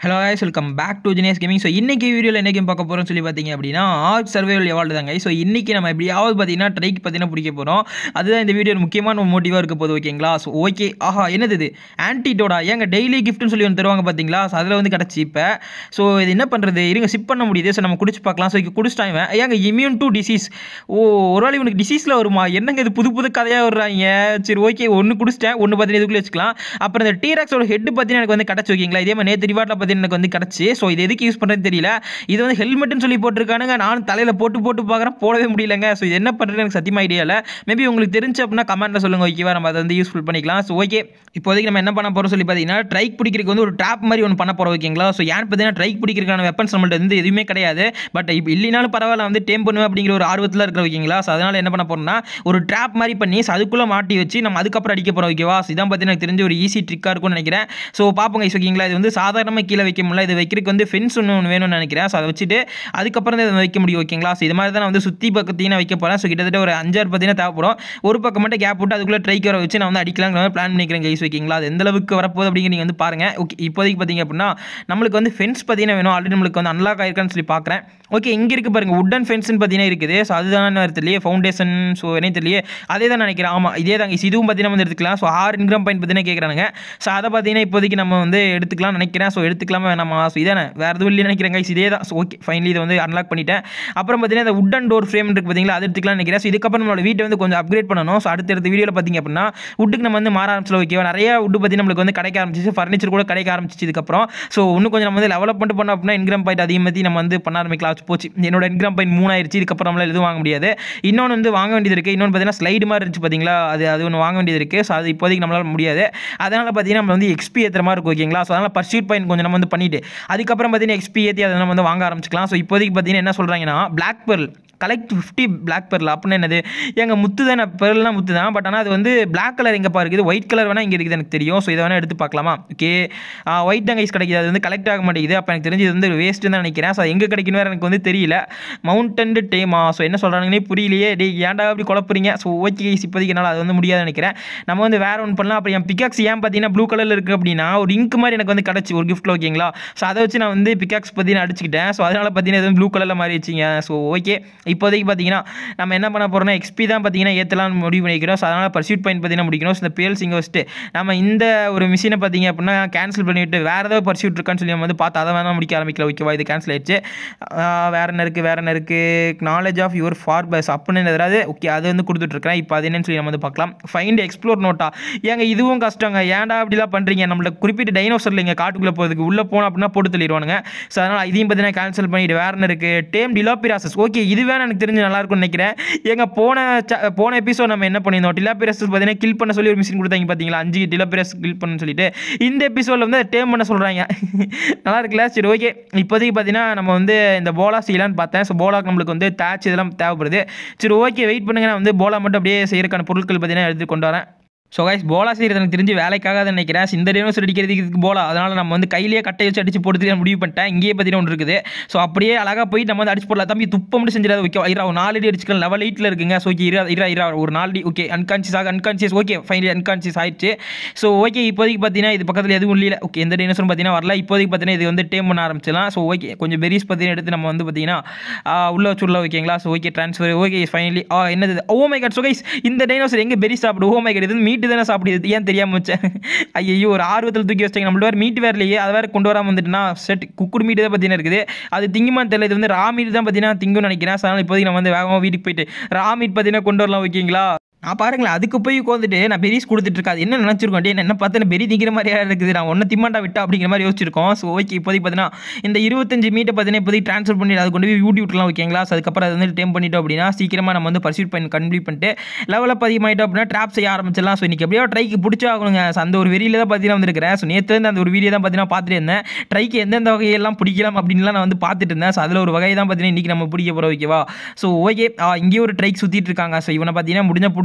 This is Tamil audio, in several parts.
Hello guys welcome back to genius gaming so இன்றைக்கி வீடியோவில் என்ன கேம் பார்க்க போகிறோம்னு சொல்லி பார்த்தீங்க அப்படின்னா ஆர்ட் சர்வைவல் எவால்டு தாங்க ஸோ இன்றைக்கி நம்ம எப்படியாவது பார்த்தீங்கன்னா ட்ரைக் பார்த்தீங்கன்னா பிடிக்க போகிறோம் அதுதான் இந்த வீடியோ முக்கியமான மோட்டிவாக இருக்க போகுது ஓகேங்களா ஸோ ஓகே ஆஹா என்னது இது ஆன்டிடோடா ஏங்க டெய்லி கிஃப்ட்னு சொல்லி ஒன்று தருவாங்க பார்த்தீங்களா ஸோ அதில் வந்து கிடச்சி இப்போ ஸோ இது என்ன பண்ணுறது இருங்க சிப் பண்ண முடியுது ஸோ நம்ம குடிச்சு பார்க்கலாம் ஸோ இங்கே குடிச்சிட்டாங்க ஏங்க இம்யூன் டு டிசீஸ் ஓ ஒரு வேளை இவனுக்கு டிசீஸில் வருமா என்னங்க இது புது புது கதையாக வர்றாங்க சரி ஓகே ஒன்று குடிச்சிட்டேன் ஒன்று பார்த்தீங்கன்னா இதுக்குள்ளே வச்சுக்கலாம் அப்புறம் இந்த டீராக்ஸோட ஹெட் பார்த்தீங்கன்னா எனக்கு வந்து கிடச்சி ஓகேங்களா இதே மாதிரி நேற்று ரிவார்ட்டில் பார்த்தீங்கன்னா எனக்கு வந்து கிடச்சி ஸோ இது எதுக்கு யூஸ் பண்ணுறதுன்னு தெரியல இது வந்து ஹெல்மெட்னு சொல்லி போட்டிருக்கானுங்க நானும் தலையில் போட்டு போட்டு பார்க்குறேன் போடவே முடியலங்க ஸோ இது என்ன பண்ணுறது எனக்கு சத்தியமாக ஐடியா இல்லை மேபி உங்களுக்கு தெரிஞ்சு அப்படின்னா கமெண்ட்டில் சொல்லுங்கள் ஓகேவா நம்ம அதை வந்து யூஸ்ஃபுல் பண்ணிக்கலாம் ஸோ ஓகே இப்போதைக்கு நம்ம என்ன பண்ண போகிறோம் சொல்லி பார்த்தீங்கன்னா ட்ரைக் பிடிக்கிறதுக்கு வந்து ஒரு ட்ராப் மாதிரி ஒன்று பண்ண போகிறோம் ஓகேங்களா ஸோ ஏன் பார்த்தீங்கன்னா ட்ரைக் பிடிக்கிறதுக்கான வெப்பன்ஸ் நம்மள்ட்ட வந்து எதுவுமே கிடையாது பட் இப்போ இல்லைனாலும் பரவாயில்ல வந்து டேம் பண்ணுவேன் அப்படிங்கிற ஒரு ஆர்வத்தில் இருக்கிற ஓகேங்களா ஸோ அதனால் என்ன பண்ண போகிறோம்னா ஒரு ட்ராப் மாதிரி பண்ணி ஸோ அதுக்குள்ளே மாட்டி வச்சு நம்ம அதுக்கப்புறம் அடிக்க போகிறோம் ஓகேவா ஸோ இதான் பார்த்தீங்கன்னா எனக்கு தெரிஞ்ச ஒரு ஈஸி ட்ரிக்காக இருக்கும்னு நினைக்கிறேன் ஸோ பார்ப்போங்க guys, ஓகேங்களா இது வந்து சாதாரணமாக கீழே வைக்க முடியல இது வைக்கிறதுக்கு வந்து ஃபென்ஸ் ஒன்று ஒன்று வேணும்னு நினைக்கிறேன் ஸோ அதை வச்சுட்டு அதுக்கப்புறம் தான் இதை வைக்க முடியும் ஓகேங்களா ஸோ இது மாதிரி தான் நான் வந்து சுற்றி பக்கத்தையும் வைக்க போகிறேன் ஸோ கிட்டத்தட்ட ஒரு அஞ்சாறு பார்த்தீங்கன்னா தேவைப்படும் ஒரு பக்கம் மட்டும் கேப் விட்டு அதுக்குள்ளே ட்ரைக் வர வச்சு நான் வந்து அடிக்கலாங்கிற மாதிரி பிளான் பண்ணிக்கிறேன் கைஸ் ஓகேங்களா அது எந்த அளவுக்கு வரப்போகுது அப்படிங்கிற நீங்கள் வந்து பாருங்கள் ஓகே இப்போதைக்கு பார்த்தீங்க அப்படின்னா நம்மளுக்கு வந்து ஃபென்ஸ் பார்த்தீங்கன்னா வேணும் ஆல்ரெடி நம்மளுக்கு வந்து அன்லாக் ஆயிருக்கான்னு சொல்லி பார்க்குறேன் ஓகே இங்கே இருக்குது பாருங்கள் உட்டன் ஃபென்ஸ்னு பார்த்தீங்கன்னா இருக்குது ஸோ அதுதான் தெரியலையே ஃபவுண்டேஷன் ஸோ என்ன தெரியலையே அதே தான் நினைக்கிறேன் ஆமாம் இதே தாங்க இதுவும் பார்த்தீங்கன்னா வந்து எடுத்துக்கலாம் ஸோ ஆறு இன்கிராம் பாயிண்ட் பார்த்தீங்கன்னா கேட்குறாங்க ஸோ அதை பார்த்தீங்கன்னா இப்போதைக்கு நம்ம வந்து எடுத்துக்கலாம் நினைக்கிறேன் ஸோ எடுத்துக்கலாமா வேணாமா ஸோ இதானே வேறு எதுவும் இல்லை நினைக்கிறேன் guys இதே தான் ஸோ ஓகே ஃபைனலி இதை வந்து அன்லாக் பண்ணிட்டேன் அப்புறம் பார்த்தீங்கன்னா இந்த உட்டன் டோர் ஃப்ரேம் இருக்குது பார்த்தீங்களா அது எடுத்துக்கலாம் நினைக்கிறேன் ஸோ இதுக்கப்புறம் நம்மளோட வீட்டை வந்து கொஞ்சம் அப்கிரேட் பண்ணணும் ஸோ அடுத்தடுத்த வீடியோவில் பார்த்தீங்க அப்படின்னா உட்டுக்கு நம்ம வந்து மாற ஆரம்பிச்சில் ஓகேவா நிறைய உட்டு பற்றி நம்மளுக்கு வந்து கிடைக்க ஆரம்பிச்சிச்சு ஃபர்னிச்சர் கூட கிடைக்க ஆரம்பிச்சிச்சு இதுக்கப்புறம் ஸோ இன்னும் கொஞ்சம் நம்ம வந்து டெவலப் பண்ணிட்டு பண்ணோம் அப்படின்னா இன்கிராம் பாயிண்ட் அதிகமாக நம்ம வந்து பண்ண ஆரம்பிக்கலாம் வச்சு போச்சு என்னோட இன்கிராம் பாயிண்ட் மூணாயிருச்சு இதுக்கப்புறம் நம்மளால் எதுவும் வாங்க முடியாது இன்னொன்று வந்து வாங்க வேண்டியது இருக்குது இன்னொன்று பார்த்தீங்கன்னா ஸ்லைடு மாதிரி இருந்துச்சு பார்த்தீங்களா அது அது ஒன்று வாங்க வேண்டியது இருக்குது ஸோ அது இப்போதைக்கு நம்மளால் முடியாது அதனால் பார்த்தீங்கன்னா நம்ம வந்து எக்ஸ்பி ஏற்றுற மாதிரி இருக்கும் ஓகேங்களா ஸோ அதனால் பர்சூட் பாயிண்ட் கொஞ்சம் நம்ம வந்து பண்ணிட்டு அதுக்கப்புறம் பார்த்தீங்கன்னா எக்ஸ்பி ஏற்றி அதை நம்ம வந்து வாங்க ஆரம்பிச்சிக்கலாம் ஸோ இப்போதைக்கு பார்த்தீங்கன்னா என்ன சொல்கிறாங்கன்னா black pearl collect fifty black pearl அப்படின்னு என்னது எங்கள் முத்து தானே பெர்ல்னால் முத்து தான் பட் ஆனால் அது வந்து பிளாக் கலர் எங்கேப்பா இருக்குது ஒயிட் கலர் வேணால் இங்கே இருக்குது எனக்கு தெரியும் ஸோ இதை வேணால் எடுத்து பார்க்கலாமா ஓகே ஒயிட் தான் கைஸ் கிடைக்குது அது வந்து கலெக்ட் ஆக மாட்டேங்குது அப்போ எனக்கு தெரிஞ்சு இது வந்து வேஸ்ட்டு தான் நினைக்கிறேன் ஸோ அது எங்கே கிடைக்கணும் வேறு எனக்கு வந்து தெரியல மவுண்டன் டேமா ஸோ என்ன சொல்கிறாங்கன்னே புரியலையே டே ஏன்டா அப்படி குழப்புறீங்க ஸோ ஓகே கைஸ் இப்போதைக்கு என்னால் அது வந்து முடியாது நினைக்கிறேன் நம்ம வந்து வேறு ஒன்று பண்ணலாம் அப்புறம் என் பிகாக்ஸ் ஏன் பார்த்தீங்கன்னா ப்ளூ கலரில் இருக்குது அப்படின்னா ஒரு இங்க் மாதிரி எனக்கு வந்து கிடச்சி ஒரு கிஃப்ட்டில் ஓகேங்களா ஸோ அதை வச்சு நான் வந்து பிகாக்ஸ் பார்த்தீங்கன்னா அடிச்சுக்கிட்டேன் ஸோ அதனால் பார்த்தீங்கன்னா எதுவும் ப்ளூ கலரில் மாறி வச்சிங்க ஸோ ஓகே இப்போதைக்கு பார்த்தீங்கன்னா நம்ம என்ன பண்ண போகிறோம்னா எக்ஸ்பி தான் பார்த்தீங்கன்னா ஏற்றலாம் முடிவு பண்ணிக்கிறோம் ஸோ அதனால் பர்சியூட் பாயிண்ட் பார்த்தீங்கன்னா முடிக்கணும் ஸோ இந்த பேல்ஸ் இங்கே வச்சுட்டு நம்ம இந்த ஒரு மிஷினை பார்த்தீங்க அப்படின்னா கேன்சல் பண்ணிவிட்டு வேறு ஏதாவது பர்சியூட் இருக்கான்னு சொல்லி நம்ம வந்து பார்த்து அதை வேணால் முடிக்க ஆரம்பிக்கல ஓகேவா இது கேன்சல் ஆயிடுச்சு ஆஹ் வேற என்ன இருக்குது வேற என்ன இருக்குது knowledge of your for bus அப்படின்னு எதாவது ஓகே அது வந்து கொடுத்துட்ருக்கேன் இப்போ அது என்னன்னு சொல்லி நம்ம வந்து பார்க்கலாம் ஃபைண்ட் எக்ஸ்ப்ளோர் நோட்டா ஏங்க இதுவும் கஷ்டங்க ஏன்டா அப்படிலாம் பண்ணுறீங்க நம்மளுக்கு குறிப்பிட்ட டைனோசரில் இங்கே காட்டுக்குள்ளே போகிறதுக்கு உள்ளே போனோம் அப்படின்னா போட்டு தள்ளிடுவானுங்க ஸோ அதனால் இதையும் பார்த்தீங்கன்னா கேன்சல் பண்ணிட்டு வேற என்ன இருக்குது டேம் டிலாபிராசஸ் ஓகே இது வேணும் எனக்கு தெரிஞ்சு நல்லா இருக்கும்னு நினைக்கிறேன் எங்க போன cha- போன எபிசோட் நம்ம என்ன பண்ணியிருந்தோம் டிலாபிராசஸ் பார்த்தீங்கன்னா கில் பண்ண சொல்லி ஒரு மிஷின் கொடுத்தாங்க பார்த்தீங்களா அஞ்சு டிலாபிராஸ் கில் பண்ண சொல்லிட்டு இந்த எபிசோடில் வந்து டேம் பண்ண சொல்கிறாங்க நல்லா இருக்குல்ல சரி ஓகே இப்போதைக்கு பார்த்தீங்கன்னா நம்ம வந்து இந்த போலா செய்யலான்னு பார்த்தேன் ஸோ போலாக்கு நம்மளுக்கு வந்து தேட்ச் இதெல்லாம் தேவைப்படுது சரி ஓகே வெயிட் பண்ணுங்க நான் வந்து போலா மட்டும் அப்படியே செய்யறதுக்கான பொருட்கள் பார்த்தீங்கன்னா எடுத்து கொண்டு வரேன் ஸோ கைஸ் போலா செய்கிறது எனக்கு தெரிஞ்சு வேலைக்காக நினைக்கிறேன் இந்த டைனோசர் அடிக்கிறதுக்கு இதுக்கு போலா அதனால் நம்ம வந்து கையிலேயே கட்டை வச்சு அடிச்சு போட்டு முடிவு பண்ணிட்டேன் இங்கேயே பார்த்தீங்கன்னா ஒன்று இருக்குது ஸோ அப்படியே அழகாக போயிட்டு நம்ம வந்து அடிச்சு போடலாம் தம்பி துப்ப மட்டும் செஞ்சிடாது ஓகே இரா ஒரு நாலு அடி அடிச்சுக்கலாம் லெவல் எயிட்டில் இருக்குங்க ஸோ ஓகே இரா இரா இரா ஒரு நாலு அடி ஓகே அன்கான்சியஸ் ஆக அன்கான்சியஸ் ஓகே ஃபைனலி அன்கான்சியஸ் ஆயிடுச்சு ஸோ ஓகே இப்போதைக்கு பார்த்தீங்கன்னா இது பக்கத்தில் எதுவும் இல்லை ஓகே எந்த டைனோசரும் பார்த்தீங்கன்னா வரல இப்போதைக்கு பார்த்தீங்கன்னா இது வந்து டேம் பண்ண ஆரம்பிச்சிடலாம் ஸோ ஓகே கொஞ்சம் பெரிஸ் பார்த்தீங்கன்னா எடுத்து நம்ம வந்து பார்த்தீங்கன்னா ஆ, உள்ள வச்சுடலாம் ஓகேங்களா so okay transfer okay finally ஆ என்னது oh my god so guys இந்த டைனோசர் எங்கே பெரி சாப்பிடு ஓ மை காட் இது மீட்டு தானே சாப்பிடுது ஏன் தெரியாமல் வச்சேன் ஐயோ ஒரு ஆர்வத்தில் தூக்கி வச்சிட்டாங்க நம்மள வேறு மீட்டு வேறு இல்லையே அதை வேறு கொண்டு வராமல் வந்துட்டுனா செட் குக்குடு மீட்டு தான் பார்த்தீங்கன்னா இருக்குது அது திங்குமான்னு தெரியல இது வந்து ரா மீட் தான் பார்த்தீங்கன்னா திங்கும்னு நினைக்கிறேன் So, அதனால இப்போதைக்கு நம்ம வந்து வேகமாக வீட்டுக்கு போயிட்டு ரா மீட் பார்த்தீங்கன்னா கொண்டு வரலாம் ஓகேங்களா நான் பாருங்களேன் அதுக்கு போய் உட்காந்துட்டு நான் பெரிஸ் கொடுத்துட்டு இருக்கேன் அது என்ன நினச்சிருக்கோம் டே என்ன பார்த்து பெரி திங்கிற மாதிரியா இருக்குது நான் ஒன்று திம்மாண்டா விட்டா அப்படிங்கிற மாதிரி யோசிச்சிருக்கோம் ஸோ ஓகே இப்போதைக்கு பார்த்தீங்கன்னா இந்த இருபத்தஞ்சு மீட்டை பார்த்தீங்கன்னா இப்போதைக்கு ட்ரான்ஸ்ஃபர் பண்ணிட்டு அது கொண்டு போய் ஊட்டி விட்டுலாம் ஓகேங்களா So, அதுக்கப்புறம் அது வந்து டேம் பண்ணிட்டோம் அப்படின்னா சீக்கிரமாக நம்ம வந்து பர்சூட் பண்ணி கம்ப்ளீட் பண்ணிட்டு லெவலில் அதிகமாயிட்டோம் அப்படின்னா ட்ராப் செய்ய ஆரம்பிச்சிடலாம் ஸோ இன்றைக்கி எப்படியோ ட்ரைக்கு பிடிச்சா ஆகணுங்க So, அந்த ஒரு வெறியில் தான் பார்த்தீங்கன்னா வந்திருக்கிறேன் ஸோ நேற்று வந்து அந்த ஒரு வீடியோ தான் பார்த்தீங்கன்னா பார்த்துட்டு இருந்தேன் ட்ரைக்கு எந்தெந்த வகையெல்லாம் பிடிக்கலாம் அப்படின்லாம் நான் வந்து பார்த்துட்டு இருந்தேன் ஸோ அதில் ஒரு வகை தான் பார்த்தீங்கன்னா இன்றைக்கி நம்ம பிடிக்க போகிறோம் ஓகேவா ஸோ ஓகே இங்கேயே ஒரு ட்ரைக் சுற்றிட்டு இருக்காங்க ஸோ இவனை பார்த்தீங்கன்னா முடிஞ்ச பிடிச்ச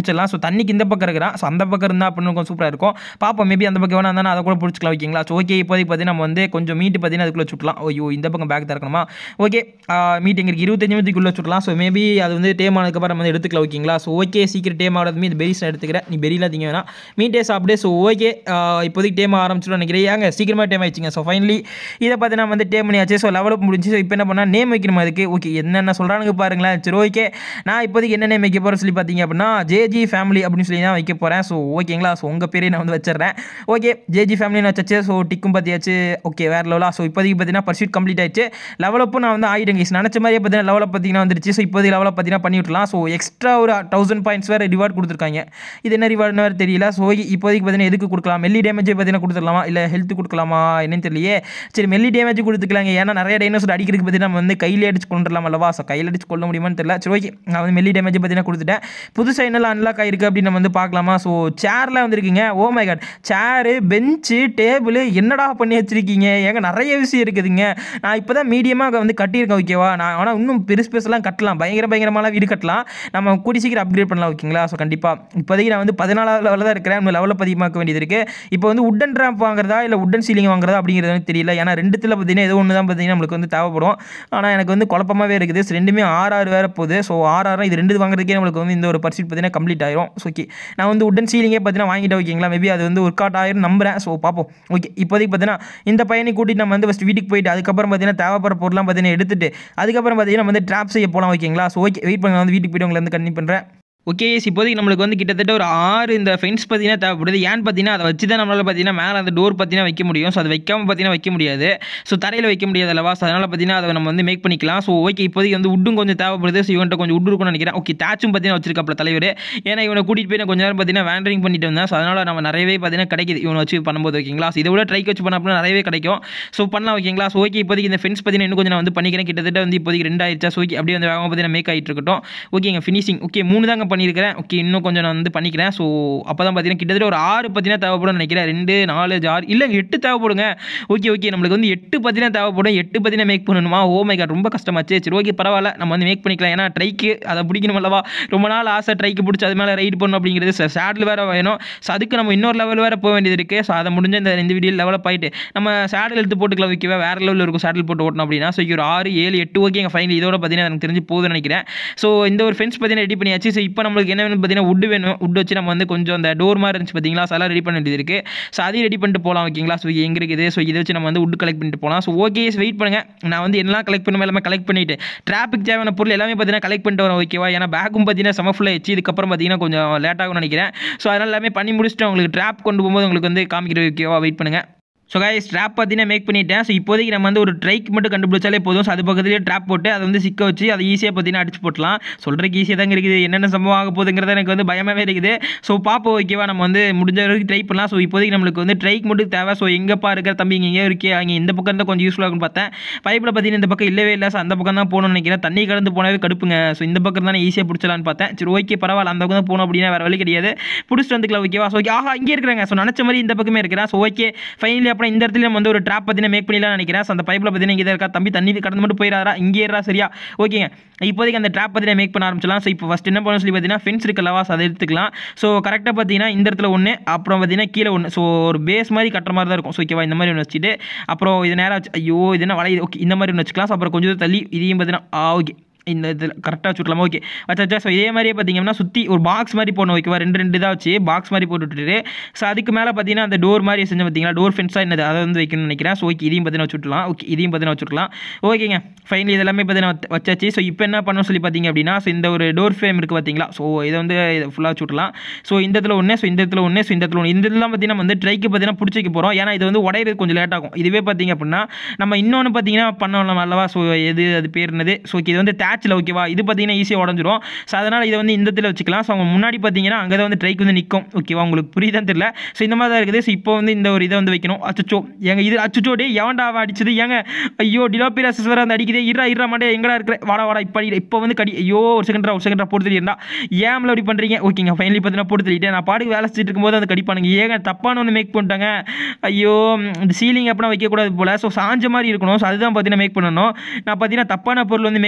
பிடிச்சிடலாம் ஸோ தண்ணிக்கு இந்த பக்கம் இருக்கிறான் ஸோ அந்த பக்கம் இருந்தால் அப்படின்னு கொஞ்சம் சூப்பராக இருக்கும் பார்ப்போம் மேபி அந்த பக்கம் வேணா இருந்தால் அதை கூட பிடிச்சிக்கலாம் ஓகேங்களா ஸோ ஓகே இப்போதைக்கு பார்த்தீங்கன்னா நம்ம வந்து கொஞ்சம் மீட்டு பார்த்தீங்கன்னா அதுக்குள்ளே சுட்டலாம் ஐயோ இந்த பக்கம் பேக் திறக்கணுமா ஓகே மீட்டிங் இருக்குது இருபத்தஞ்சு நிமிஷத்துக்குள்ளே சுட்டலாம் ஸோ மேபி அது வந்து டேம் ஆனதுக்கப்புறம் நம்ம வந்து எடுத்துக்கலாம் ஓகேங்களா ஸோ ஓகே சீக்கிரம் டேம் ஆகிறதுமே இந்த பெரிஸ் நான் எடுத்துக்கிறேன் நீ பெரியலாம் திங்க வேணாம் மீட்டே சாப்பிடு ஸோ ஓகே இப்போதைக்கு டேம் ஆரம்பிச்சிடும் நினைக்கிறேன் ஏங்க சீக்கிரமாக டேம் ஆயிடுச்சுங்க ஸோ ஃபைனலி இதை பார்த்து நான் வந்து டேம் பண்ணியாச்சு ஸோ லெவலப் முடிஞ்சு ஸோ இப்போ என்ன பண்ணால் நேம் வைக்கணுமா அதுக்கு ஓகே என்னென்ன சொல்கிறானுங்க பாருங்களேன் சரி ஓகே நான் இப்போதைக்கு என்ன நேம் வைக்க போகிறேன் சொல்லி பார்த்தீங்க அப்படின்னா ஜேஜி ஃபேமிலி அப்படின்னு சொல்லி தான் வைக்க போகிறேன் ஸோ ஓகேங்களா ஸோ உங்கள் பேரே நான் வந்து வச்சிடுறேன் ஓகே ஜேஜி ஃபேமிலி நான் வச்சாச்சு ஸோ டிக்கும் பார்த்தியாச்சு ஓகே வேறு லெவலாக ஸோ இப்போதைக்கு பார்த்தீங்கன்னா பர்சூட் கம்ப்ளீட் ஆயிடுச்சு லெவலப்பும் நான் வந்து ஆகிட்டேங்க நினச்ச மாதிரியே பார்த்தீங்கன்னா லெவலப் பார்த்தீங்கன்னா வந்துருச்சு ஸோ இப்போதைக்கு லெவலப் பார்த்தீங்கன்னா பண்ணி விட்லாம் ஸோ எக்ஸ்ட்ரா ஒரு தௌசண்ட் பாயிண்ட்ஸ் வேறு ரிவார்ட் கொடுத்துருக்காங்க இது என்ன ரிவார்ட்னு வேறு தெரியல ஸோ இப்போதைக்கு பார்த்தீங்கன்னா எதுக்கு கொடுக்கலாம் மெல்லி டேமேஜ் பார்த்தீங்கன்னா கொடுத்துடலாமா இல்லை ஹெல்த் கொடுக்கலாமா என்னன்னு தெரியலையே சரி மெல்லி டேமேஜ் கொடுத்துக்கலாங்க ஏன்னா நிறைய டைனோசர் அடிக்கிறதுக்கு பார்த்தீங்கன்னா நம்ம வந்து கையில் அடிச்சு கொண்டுடலாம் அல்லவா ஸோ கையில் அடிச்சு கொள்ள முடியுமான்னு தெரியல சரி ஓகே நான் வந்து மெல்லி டேமேஜ் பார்த்தீங்கன்னா கொடுத்துட்டேன் புதுசாக என்னெல்லாம் அன்லாக் ஆயிருக்கு அப்படின்னு நம்ம வந்து பார்க்கலாமா ஸோ சேர்லாம் வந்துருக்குங்க oh my god chair bench table என்னடா பண்ணி வச்சிருக்கீங்க ஏங்க நிறைய விஷயம் இருக்குதுங்க நான் இப்போ தான் மீடியமாக வந்து கட்டியிருக்கேன் ஓகேவா நான் ஆனால் இன்னும் பெருசு பெருசெல்லாம் கட்டலாம் பயங்கர பயங்கரமாலாம் வீடு கட்டலாம் நம்ம கூடி சீக்கிரம் அப்கிரேட் பண்ணலாம் ஓகேங்களா ஸோ கண்டிப்பாக இப்போதைக்கு நான் வந்து பதினாலாவது லெவலில் தான் இருக்கிறேன் இன்னும் லெவலில் அதிகமாக்க வேண்டியது இருக்குது இப்போ வந்து உட்டன் ரேம்ப் வாங்குறதா இல்லை உட்டன் சீலிங் வாங்குறதா அப்படிங்கிறது எனக்கு தெரியல ஏன்னா ரெண்டுத்தில் பார்த்தீங்கன்னா ஏதோ ஒன்று தான் பார்த்தீங்கன்னா நம்மளுக்கு வந்து தேவைப்படும் ஆனால் எனக்கு வந்து குழப்பமாகவே இருக்குது ஸோ ரெண்டுமே ஆறு ஆறு வேறு போகுது ஸோ ஆறு ஆறு இது ரெண்டு வாங்குறதுக்கே நம்மளுக்கு வந்து இந்த ஒரு பர்சீட் பார்த்தீங்கன்னா கம்ப்ளீட் ஆயிரும் ஸோ ஓகே நான் வந்து உட்டன் சீலிங்கே பார்த்தீங்கன்னா வாங்கிட்டு ஓகேங்களா மேபி அது வந்து ஒர்க் அவுட் ஆயிரும் நம்புறேன் ஸோ பார்ப்போம் ஓகே இப்போதைக்கு பார்த்தீங்கன்னா இந்த பையனை கூட்டிட்டு நம்ம வந்து ஃபஸ்ட் வீட்டுக்கு போயிட்டு அதுக்கப்புறம் பார்த்தீங்கன்னா தேவைப்படுற பொருள்லாம் பார்த்தீங்கன்னா எடுத்துட்டு அதுக்கப்புறம் பார்த்தீங்கன்னா நம்ம வந்து ட்ராப் செய்ய போகலாம் ஓகேங்களா ஸோ ஓகே வெயிட் பண்ணுங்க வந்து வீட்டுக்கு போயிட்டு உங்களை வந்து கண்டிப்பாக பண்ணுறேன் ஓகே இப்போதைக்கு நம்மளுக்கு வந்து கிட்டத்தட்ட ஒரு ஆறு இந்த ஃபென்ஸ் பார்த்தீங்கன்னா தேவைப்படுது ஏன்னு பார்த்தீங்கன்னா அதை வச்சு தான் நம்மளால் பார்த்தீங்கன்னா மேலே அந்த டோர் பார்த்தீங்கன்னா வைக்க முடியும் ஸோ அதை வைக்காமல் பார்த்தீங்கன்னா வைக்க முடியாது ஸோ தரையில் வைக்க முடியாது அல்லவா ஸோ அதனால் பார்த்தீங்கன்னா அதை நம்ம வந்து மேக் பண்ணிக்கலாம் ஸோ ஓகே இப்போதைக்கு வந்து உட்டும் கொஞ்சம் தேவைப்படுது ஸோ இவன்ட்ட கொஞ்சம் உட்டு இருக்கும்னு நினைக்கிறேன் ஓகே தாச்சும் பார்த்தீங்கன்னா வச்சிருக்காப்ல தலைவர் ஏன்னா இவனை கூட்டிகிட்டு போய் நான் கொஞ்ச நேரம் பார்த்தீங்கன்னா வேண்டரிங் பண்ணிட்டு வந்தேன் ஸோ அதனால் நம்ம நிறையவே பார்த்தீங்கன்னா கிடைக்குது இவனை வச்சு பண்ணும்போது ஓகேங்களா ஸோ இதை விட ட்ரைக் வச்சு பண்ண அப்படின்னா நிறையவே கிடைக்கும் ஸோ பண்ணலாம் ஓகேங்களா ஸோ ஓகே இப்போதைக்கு இந்த ஃபென்ஸ் பார்த்தீங்கன்னா இன்னும் கொஞ்சம் நான் வந்து பண்ணிக்கிறேன் கிட்டத்தட்ட வந்து இப்போதைக்கு ரெண்டாயிரச்சா ஸோ ஓகே அப்படியே வந்து வேகமாக பார்த்தீங்கன்னா மேக் ஆகிட்டு இருக்கட்டும் ஓகேங்க ஃபினிஷிங் ஓகே மூணு தாங்க பண்ணியிருக்கிறேன் ஓகே இன்னும் கொஞ்சம் நான் வந்து பண்ணிக்கிறேன் ஸோ அப்போ தான் பார்த்தீங்கன்னா கிட்டத்தட்ட ஒரு ஆறு பார்த்தீங்கன்னா தேவைப்படும் நினைக்கிறேன் ரெண்டு நாலு ஆறு இல்லை எட்டு தேவைப்படுங்க ஓகே ஓகே நம்மளுக்கு வந்து எட்டு பார்த்தீங்கன்னா தேவைப்படும் எட்டு பார்த்தீங்கன்னா மேக் பண்ணணுமா ஓ மை காட் ரொம்ப கஷ்டமாச்சு சரி ஓகே பரவாயில்ல நம்ம வந்து மேக் பண்ணிக்கலாம் ஏன்னா ட்ரைக்கு அதை பிடிக்கணும் அல்லவா ரொம்ப நாள் ஆசை ட்ரைக்கு பிடிச்சி அது மேலே ரைட் பண்ணணும் அப்படிங்கிறது சேடில் வேறு வேணும் ஸோ அதுக்கு நம்ம இன்னொரு லெவல் வேறு போக வேண்டியது இருக்குது ஸோ அதை முடிஞ்ச இந்த இந்த வீடியோ லெவலப் ஆகிட்டு நம்ம சேடல் எடுத்து போட்டுக்கலாம் வைக்கவே வேறு லெவலில் இருக்கும் சேடல் போட்டு ஓட்டணும் அப்படின்னா ஸோ ஒரு ஆறு ஏழு எட்டு ஓகே எங்கள் ஃபைனல் இதோட பார்த்தீங்கன்னா எனக்கு தெரிஞ்சு போகுதுன்னு நினைக்கிறேன் ஸோ இந்த ஒரு ஃபென்ஸ் பார்த்தீங்கன்னா ரெடி பண்ணியாச்சு ஸோ இப்போ நம்மளுக்கு என்ன வேணும் பார்த்தீங்கன்னா உட் வேணும் உட் வச்சு நம்ம வந்து கொஞ்சம் அந்த டோர் மாதிரி இருந்துச்சு பார்த்தீங்களா ஸோ அதெல்லாம் ரெடி பண்ண வேண்டியது இருக்குது ஸோ அதையும் ரெடி பண்ணிட்டு போகலாம் ஓகேங்களா ஸோ எங்கே இருக்குது ஸோ இதை வச்சு நம்ம வந்து உட் கலெக்ட் பண்ணிட்டு போகலாம் ஸோ ஓகே வெயிட் பண்ணுங்கள் நான் வந்து எல்லாம் கலெக்ட் பண்ணுமே எல்லாமே கலெக்ட் பண்ணிட்டு டிராஃபிக் தேவையான பொருள் எல்லாமே பார்த்தீங்கன்னா கலெக்ட் பண்ணிட்டு வரேன் ஓகேவா ஏன்னா பேக்கும் பார்த்தீங்கன்னா செம ஃபுல் ஆயிடுச்சு இதுக்கப்புறம் பார்த்தீங்கன்னா கொஞ்சம் லேட் ஆகும்னு நினைக்கிறேன் ஸோ அதனால் எல்லாமே பண்ணி முடிச்சுட்டு உங்களுக்கு ட்ராப் கொண்டு போகும்போது உங்களுக்கு வந்து காமிக்கிற ஓகேவா வெயிட் பண்ணுங்கள் ஸோ காய் ஸ்ட்ராப் பார்த்தீங்கன்னா மேக் பண்ணிட்டேன் ஸோ இப்போதைக்கு நம்ம வந்து ஒரு ட்ரைக் மட்டும் கண்டுபிடிச்சாலே போதும் ஸோ அது பக்கத்துலேயே ட்ராப் போட்டு அதை வந்து சிக்க வச்சு அதை ஈஸியாக பார்த்தீங்கன்னா அடிச்சு போட்டலாம் சொல்கிறதுக்கு ஈஸியாக தாங்க இருக்குது என்னென்ன சம்பவம் ஆக போகுதுங்கிறது எனக்கு வந்து பயமாகவே இருக்குது ஸோ பார்ப்போம் ஓகேவா நம்ம வந்து முடிஞ்ச வரைக்கும் ட்ரை பண்ணலாம் ஸோ இப்போதைக்கு நம்மளுக்கு வந்து ட்ரைக் மட்டும் தேவை ஸோ எங்கேப்பா இருக்கிற தம்பி இங்கே இருக்கே அங்கே இந்த பக்கம் இருந்தால் கொஞ்சம் யூஸ்ஃபுல்லாக இருக்கும்னு பார்த்தேன் பைப்பில் பார்த்தீங்கன்னா இந்த பக்கம் இல்லவே இல்லை ஸோ அந்த பக்கம் தான் போகணும்னு நினைக்கிறேன் தண்ணி கடந்து போனாவே கடுப்புங்க ஸோ இந்த பக்கம் தானே ஈஸியாக பிடிச்சலான்னு பார்த்தேன் சரி ஓகே பரவாயில்ல அந்த பக்கம் தான் போகணும் அப்படின்னா வேறு வழி கிடையாது பிடிச்சிட்டு வந்துக்கலாம் ஓகேவா ஸோ ஓகே ஆஹா இங்கே இருக்கிறாங்க ஸோ நினச்ச மாதிரி இந்த பக்கமே இருக்கிறேன் ஸோ ஓகே ஃபைனலி அப்புறம் இந்த இடத்துல நம்ம வந்து ஒரு ட்ராப் பார்த்தீங்கன்னா மேக் பண்ணிடலாம் நினைக்கிறேன் ஸோ அந்த பைப்பில் பார்த்தீங்கன்னா இங்கே இருக்கா தம்பி தண்ணி கடந்து மட்டும் போயிடாரா இங்கே ஏறா சரியா ஓகேங்க இப்போதைக்கு அந்த ட்ராப் பார்த்தீங்கன்னா மேக் பண்ண ஆரம்பிச்சலாம் ஸோ இப்போ ஃபஸ்ட் என்ன பண்ணணும் சொல்லி பார்த்தீங்கன்னா ஃபென்ஸ் இருக்கல்லவா ஸோ அதை எடுத்துக்கலாம் ஸோ கரெக்டாக பார்த்தீங்கன்னா இந்த இடத்துல ஒன்று அப்புறம் பார்த்தீங்கன்னா கீழே ஒன்று ஸோ ஒரு பேஸ் மாதிரி கட்டுற மாதிரி தான் இருக்கும் ஸோ ஓகேவா இந்த மாதிரி ஒன்று வச்சுட்டு அப்புறம் இது நேரம் வச்சு ஐயோ இது என்ன வளையுது ஓகே இந்த மாதிரி ஒன்று வச்சுக்கலாம் ஸோ அப்புறம் கொஞ்சம் தூரம் தள்ளி இதையும் பார்த்தீங்கன்னா ஓகே இந்த இதில் கரெக்டாக வச்சுக்கலாம் ஓகே வச்சாச்சா ஸோ இதே மாதிரியே பார்த்தீங்கன்னா சுற்றி ஒரு பாக்ஸ் மாதிரி போடணும் ஓகேவா ரெண்டு ரெண்டு தான் வச்சு பாக்ஸ் மாதிரி போட்டு விட்டுட்டு ஸோ அதுக்கு மேலே பார்த்தீங்கன்னா அந்த டோர் மாதிரி செஞ்சு பார்த்தீங்களா டோர் ஃபென்ஸாக என்னது அதை வந்து வைக்கணும்னு நினைக்கிறேன் ஸோ ஓகே இதையும் பார்த்தீங்கன்னா வச்சுக்கலாம் ஓகே இதையும் பார்த்தீங்கன்னா வச்சுக்கலாம் ஓகேங்க ஃபைனலி இதெல்லாமே பார்த்தீங்கன்னா வச்சாச்சு ஸோ இப்போ என்ன பண்ணணும் சொல்லி பார்த்தீங்க அப்படின்னா ஸோ இந்த ஒரு டோர் ஃப்ரேம் இருக்குது பார்த்தீங்களா ஸோ இதை வந்து ஃபுல்லாக வச்சுக்கலாம் ஸோ இந்த இடத்துல ஒன்று ஸோ இந்த இடத்துல ஒன்று ஸோ இந்த இடத்துல ஒன்று இந்த இதெல்லாம் பார்த்தீங்கன்னா வந்து ட்ரைக்கு பார்த்தீங்கன்னா பிடிச்சி வைக்க போகிறோம் ஏன்னா இது வந்து உடையிறது கொஞ்சம் லேட் ஆகும் இதுவே பார்த்தீங்க அப்படின்னா நம்ம இன்னொன்று பார்த்தீங்கன்னா பண்ணலாம் அல்லவா ஸோ எது அது பேர் என்னது ஸோ இது வந்து டேச்சில் ஓகேவா இது பார்த்தீங்கன்னா ஈஸியாக உடஞ்சிரும் ஸோ அதனால் இதை வந்து இந்த இடத்துல வச்சுக்கலாம் ஸோ அவங்க முன்னாடி பார்த்தீங்கன்னா அங்கே தான் வந்து ட்ரைக் வந்து நிற்கும் ஓகேவா உங்களுக்கு புரியுதான்னு தெரியல ஸோ இந்த மாதிரி தான் இருக்குது ஸோ இப்போ வந்து இந்த ஒரு இதை வந்து வைக்கணும் அச்சோ ஏங்க இது அச்சோ டே எவன்டா அவன் அடிச்சது ஏங்க ஐயோ டிலோபிராசஸ் வேறு அந்த அடிக்குதே இரா இரா மாட்டே எங்கடா இருக்கிற வாடா வாடா இப்போ அடி இப்போ வந்து கடி ஐயோ ஒரு செகண்டா ஒரு செகண்டா போட்டு தெரியுண்டா ஏம்ல அப்படி பண்ணுறீங்க ஓகேங்க ஃபைனலி பார்த்தீங்கன்னா போட்டு தெரியிட்டேன் நான் பாட்டுக்கு வேலை செஞ்சுட்டு இருக்கும்போது அந்த கடிப்பானுங்க ஏங்க தப்பான வந்து மேக் பண்ணிட்டாங்க ஐயோ இந்த சீலிங் அப்படின்னா வைக்கக்கூடாது போல் ஸோ சாஞ்ச மாதிரி இருக்கணும் ஸோ அதுதான் பார்த்தீங்கன்னா மேக் பண்ணணும் நான் பார்த்தீங்கன்னா தப்பான பொருள் வந்து மேக் பண்ணிட்டேங்க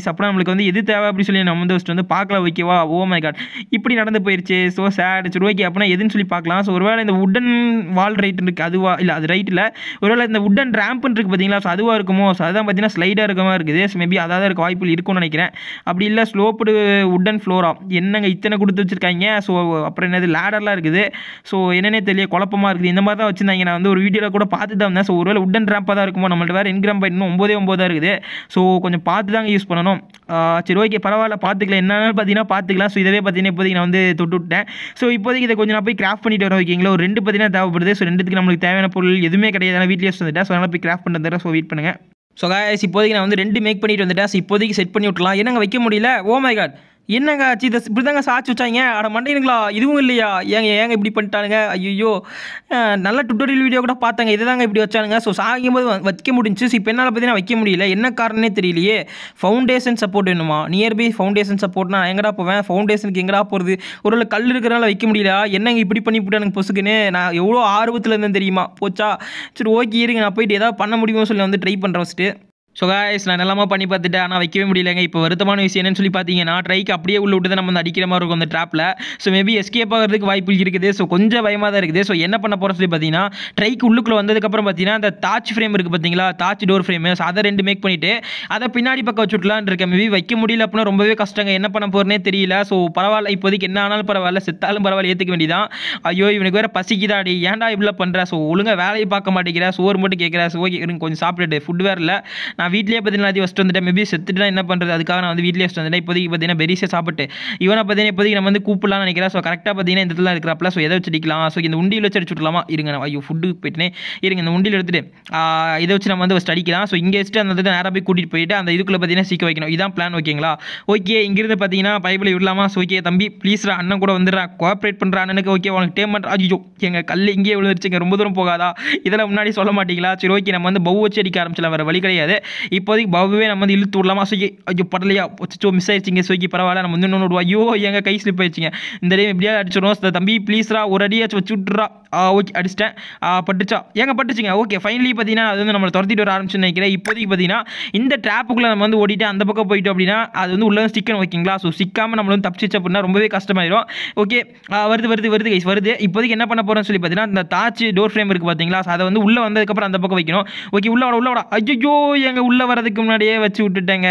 அப்புறம் நம்மளுக்கு வந்து எது தேவை அப்படி சொல்லி நம்ம வந்து ஃபஸ்ட் வந்து பார்க்கலாம் ஓகேவா ஓ மை காட் இப்படி நடந்து போயிருச்சு ஸோ சேட் சரி ஓகே அப்படின்னா எதுன்னு சொல்லி பார்க்கலாம் ஸோ ஒருவேளை இந்த உடன் வால் ரைட் இருக்குது அதுவா இல்லை அது ரைட் இல்லை ஒருவேளை இந்த உடன் ரேம்ப்னு இருக்குது பார்த்தீங்களா ஸோ அதுவாக இருக்குமோ ஸோ அதுதான் பார்த்தீங்கன்னா ஸ்லைடாக இருக்க மாதிரி இருக்குது ஸோ மேபி அதாவது இருக்க வாய்ப்புகள் இருக்கும்னு நினைக்கிறேன் அப்படி இல்லை ஸ்லோப்புடு உடன் ஃப்ளோரா என்னங்க இத்தனை கொடுத்து வச்சிருக்காங்க ஸோ அப்புறம் என்னது லேடர்லாம் இருக்குது ஸோ என்னன்னே தெரியல குழப்பமாக இருக்குது இந்த மாதிரி தான் வச்சிருந்தாங்க நான் வந்து ஒரு வீடியோவில் கூட பார்த்து தான் இருந்தேன் ஸோ ஒருவேளை உடன் ரேம்பாக தான் இருக்குமோ நம்மள்ட்ட வேறு என்கிராம் பாயிண்ட் இன்னும் ஒம்போதே ஒம்போதாக இருக்குது ஸோ கொஞ்சம் பார்த்து தாங்க யூஸ் பண்ணணும் ஆஹ் சரி ஓகே பரவாயில்ல பார்த்துக்கலாம் என்னன்னு பார்த்தீங்கன்னா பார்த்துக்கலாம் ஸோ இதவே பார்த்தீங்கன்னா இப்போதைக்கு நான் வந்து தொட்டு விட்டேன் ஸோ இப்போதைக்கு இதை கொஞ்சம் நான் போய் கிராஃப்ட் பண்ணிட்டு வரேன் ஓகேங்களா ஒரு ரெண்டு பார்த்தீங்கன்னா தேவைப்படுது ஸோ ரெண்டுத்துக்கு நம்மளுக்கு தேவையான பொருள் எதுவுமே கிடையாது நான் வீட்லேயே வந்துட்டேன் ஸோ அதனால் போய் கிராஃப்ட் பண்ணுறது தர ஸோ வெயிட் பண்ணுங்கள் ஸோ guys இப்போதைக்கு நான் வந்து ரெண்டு மேக் பண்ணிட்டு வந்துட்டேன் ஸோ இப்போதைக்கு செட் பண்ணி விட்டுலாம் என்னங்க வைக்க முடியல ஓ மை காட் என்னங்க ஆச்சு இதை இப்படி தாங்க சாச்சு வச்சாங்க அட மண்டைனுங்களா இதுவும் இல்லையா ஏங்க ஏங்க இப்படி பண்ணிட்டானுங்க ஐயோ நல்ல டுட்டோரியல் வீடியோ கூட பார்த்தாங்க இதை தாங்க இப்படி வச்சானுங்க ஸோ சாகும் போது வ- வைக்க முடிஞ்சுச்சு ஸோ இப்போ என்னால் பார்த்தீங்கன்னா வைக்க முடியல என்ன காரணமே தெரியலையே ஃபவுண்டேஷன் சப்போர்ட் வேணுமா நியர்பை ஃபவுண்டேஷன் சப்போர்ட்னா எங்கடா போவேன் ஃபவுண்டேஷனுக்கு எங்கடா போகிறது ஒரு கல் இருக்கிறனால வைக்க முடியல என்னங்க இப்படி பண்ணி எனக்கு பொசுக்குன்னு நான் எவ்வளோ ஆர்வத்தில் இருந்தேன் தெரியுமா போச்சா சரி ஓகே இருங்க நான் போயிட்டு ஏதாவது பண்ண முடியுமோ சொல்லி வந்து ட்ரை பண்ணுறேன் ஃபஸ்ட்டு ஸோ guys நான் எல்லாமே பண்ணி பார்த்துட்டேன் ஆனால் வைக்கவே முடியலங்க இப்போ வருத்தமான விஷயம் என்னன்னு சொல்லி பார்த்தீங்கன்னா ட்ரைக்கு அப்படியே உள்ள விட்டு தான் நம்ம வந்து அடிக்கிற மாதிரி இருக்கும் அந்த ட்ராப்பில் ஸோ மேபி எஸ்கேப் ஆகிறதுக்கு வாய்ப்பு இருக்குது ஸோ கொஞ்சம் பயமாக தான் இருக்குது ஸோ என்ன பண்ண போகிறோம் சொல்லி பார்த்தீங்கன்னா ட்ரைக்கு உள்ளுக்குள்ள வந்ததுக்கப்புறம் பார்த்தீங்கன்னா அந்த தாச் ஃப்ரேம் இருக்குது பார்த்தீங்களா தாச் டோர் ஃப்ரேம் ஸோ அதை ரெண்டு மேக் பண்ணிவிட்டு அதை பின்னாடி பக்கம் வச்சுட்லான்னு இருக்கேன் மேபி வைக்க முடியல அப்படின்னா ரொம்பவே கஷ்டங்க என்ன பண்ண போகிறேனே தெரியல ஸோ பரவாயில்ல இப்போதைக்கு என்ன ஆனாலும் பரவாயில்ல செத்தாலும் பரவாயில்ல ஏற்றுக்க வேண்டியதான் ஐயோ இவனுக்கு வேற பசிக்குதாடி ஏன்டா இப்படி பண்ணுற ஸோ ஒழுங்கா வேலையை பார்க்க மாட்டேங்கிற சோறு மட்டும் கேட்குற ஸோ ஓகே இருங்க கொஞ்சம் சாப்பிட்டுட்டு ஃபுட் வேறு இல்லை நான் வீட்லேயே பார்த்தீங்கன்னா அது ஃபஸ்ட்டு வந்துட்டேன் மேபி செத்துட்டு என்ன பண்ணுறது அதுக்காக நான் வந்து வீட்லேயே ஃபஸ்ட் வந்துட்டேன் இப்போதைக்கு பார்த்தீங்கன்னா பெரிசே சாப்பிட்டு இவனை பார்த்தீங்கன்னா இப்போதைக்கு நம்ம வந்து கூப்பிடலாம்னு நினைக்கிறேன் ஸோ கரெக்டாக பார்த்தீங்கன்னா இந்த இடத்துல இருக்கிறப்பல ஸோ எதை வச்சு அடிக்கலாம் ஸோ இந்த உண்டியில் வச்சு அடிச்சு விட்லாமா இருங்க நான் ஐயோ ஃபுட்டு போயிட்டுனே இருங்க இந்த உண்டியில் எடுத்துட்டு ஆ, இதை வச்சு நம்ம வந்து ஃபஸ்ட் அடிக்கலாம் ஸோ இங்கே வச்சுட்டு அந்த இடத்துல நேராக போய் கூட்டிகிட்டு போயிட்டு அந்த இதுக்குள்ளே பார்த்தீங்கன்னா சீக்க வைக்கணும் இதான் பிளான் ஓகேங்களா ஓகே இங்கிருந்து பார்த்தீங்கன்னா பைப்பில் விடலாமா ஸோ ஓகே தம்பி ப்ளீஸ்ரா அண்ணன் கூட வந்துடுறா கோஆப்ரேட் பண்ணுற அண்ணனுக்கு ஓகே உனக்கு டேமெண்ட் ஐயோ எங்கள் கல் இங்கேயே விழுந்துருச்சுங்க ரொம்ப தூரம் போகாதா இதெல்லாம் முன்னாடி சொல்ல மாட்டீங்களா சரி ஓகே நம்ம வந்து பவு வச்சு அடிக்க ஆரம்பிச்சலாம் வேறு வழி கிடையாது இப்போதைக்கு பவ்வே நம்ம வந்து இழுத்து விடலாமா ஸோ ஐயோ படலையா வச்சோ மிஸ் ஆயிடுச்சிங்க ஸோ பரவாயில்ல நம்ம வந்து இன்னொன்று விடுவோம் ஐயோ எங்கள் கை ஸ்லிப் ஆயிடுச்சுங்க இந்த டைம் எப்படியா அடிச்சிடும் ஸோ தம்பி ப்ளீஸ்ரா ஒரு அடியாச்சும் வச்சு விட்றா ஓகே அடிச்சிட்டேன் ஆ, பட்டுச்சா ஏங்க பட்டுச்சுங்க ஓகே ஃபைனலி பார்த்தீங்கன்னா அது வந்து நம்மளை துரத்திட்டு வர ஆரம்பிச்சுன்னு நினைக்கிறேன் இப்போதைக்கு பார்த்தீங்கன்னா இந்த ட்ராப்புக்குள்ளே நம்ம வந்து ஓடிட்டு அந்த பக்கம் போயிட்டோம் அப்படின்னா அது வந்து உள்ள ஸ்டிக்கணும் ஓகேங்களா ஸோ சிக்காமல் நம்மள வந்து தப்பிச்சிச்சு அப்படின்னா ரொம்பவே கஷ்டமாயிடும் ஓகே வருது வருது வருது கைஸ் வருது இப்போதைக்கு என்ன பண்ண போகிறோம்னு சொல்லி பார்த்தீங்கன்னா இந்த தாச்சு டோர் ஃப்ரேம் இருக்குது பார்த்தீங்களா ஸோ அதை வந்து உள்ளே வந்ததுக்கப்புறம் அந்த பக்கம் வைக்கணும் ஓகே உள்ள வர உள்ள வர ஐயோ எங்க உள்ளே வரதுக்கு முன்னாடியே வச்சு விட்டுட்டேங்க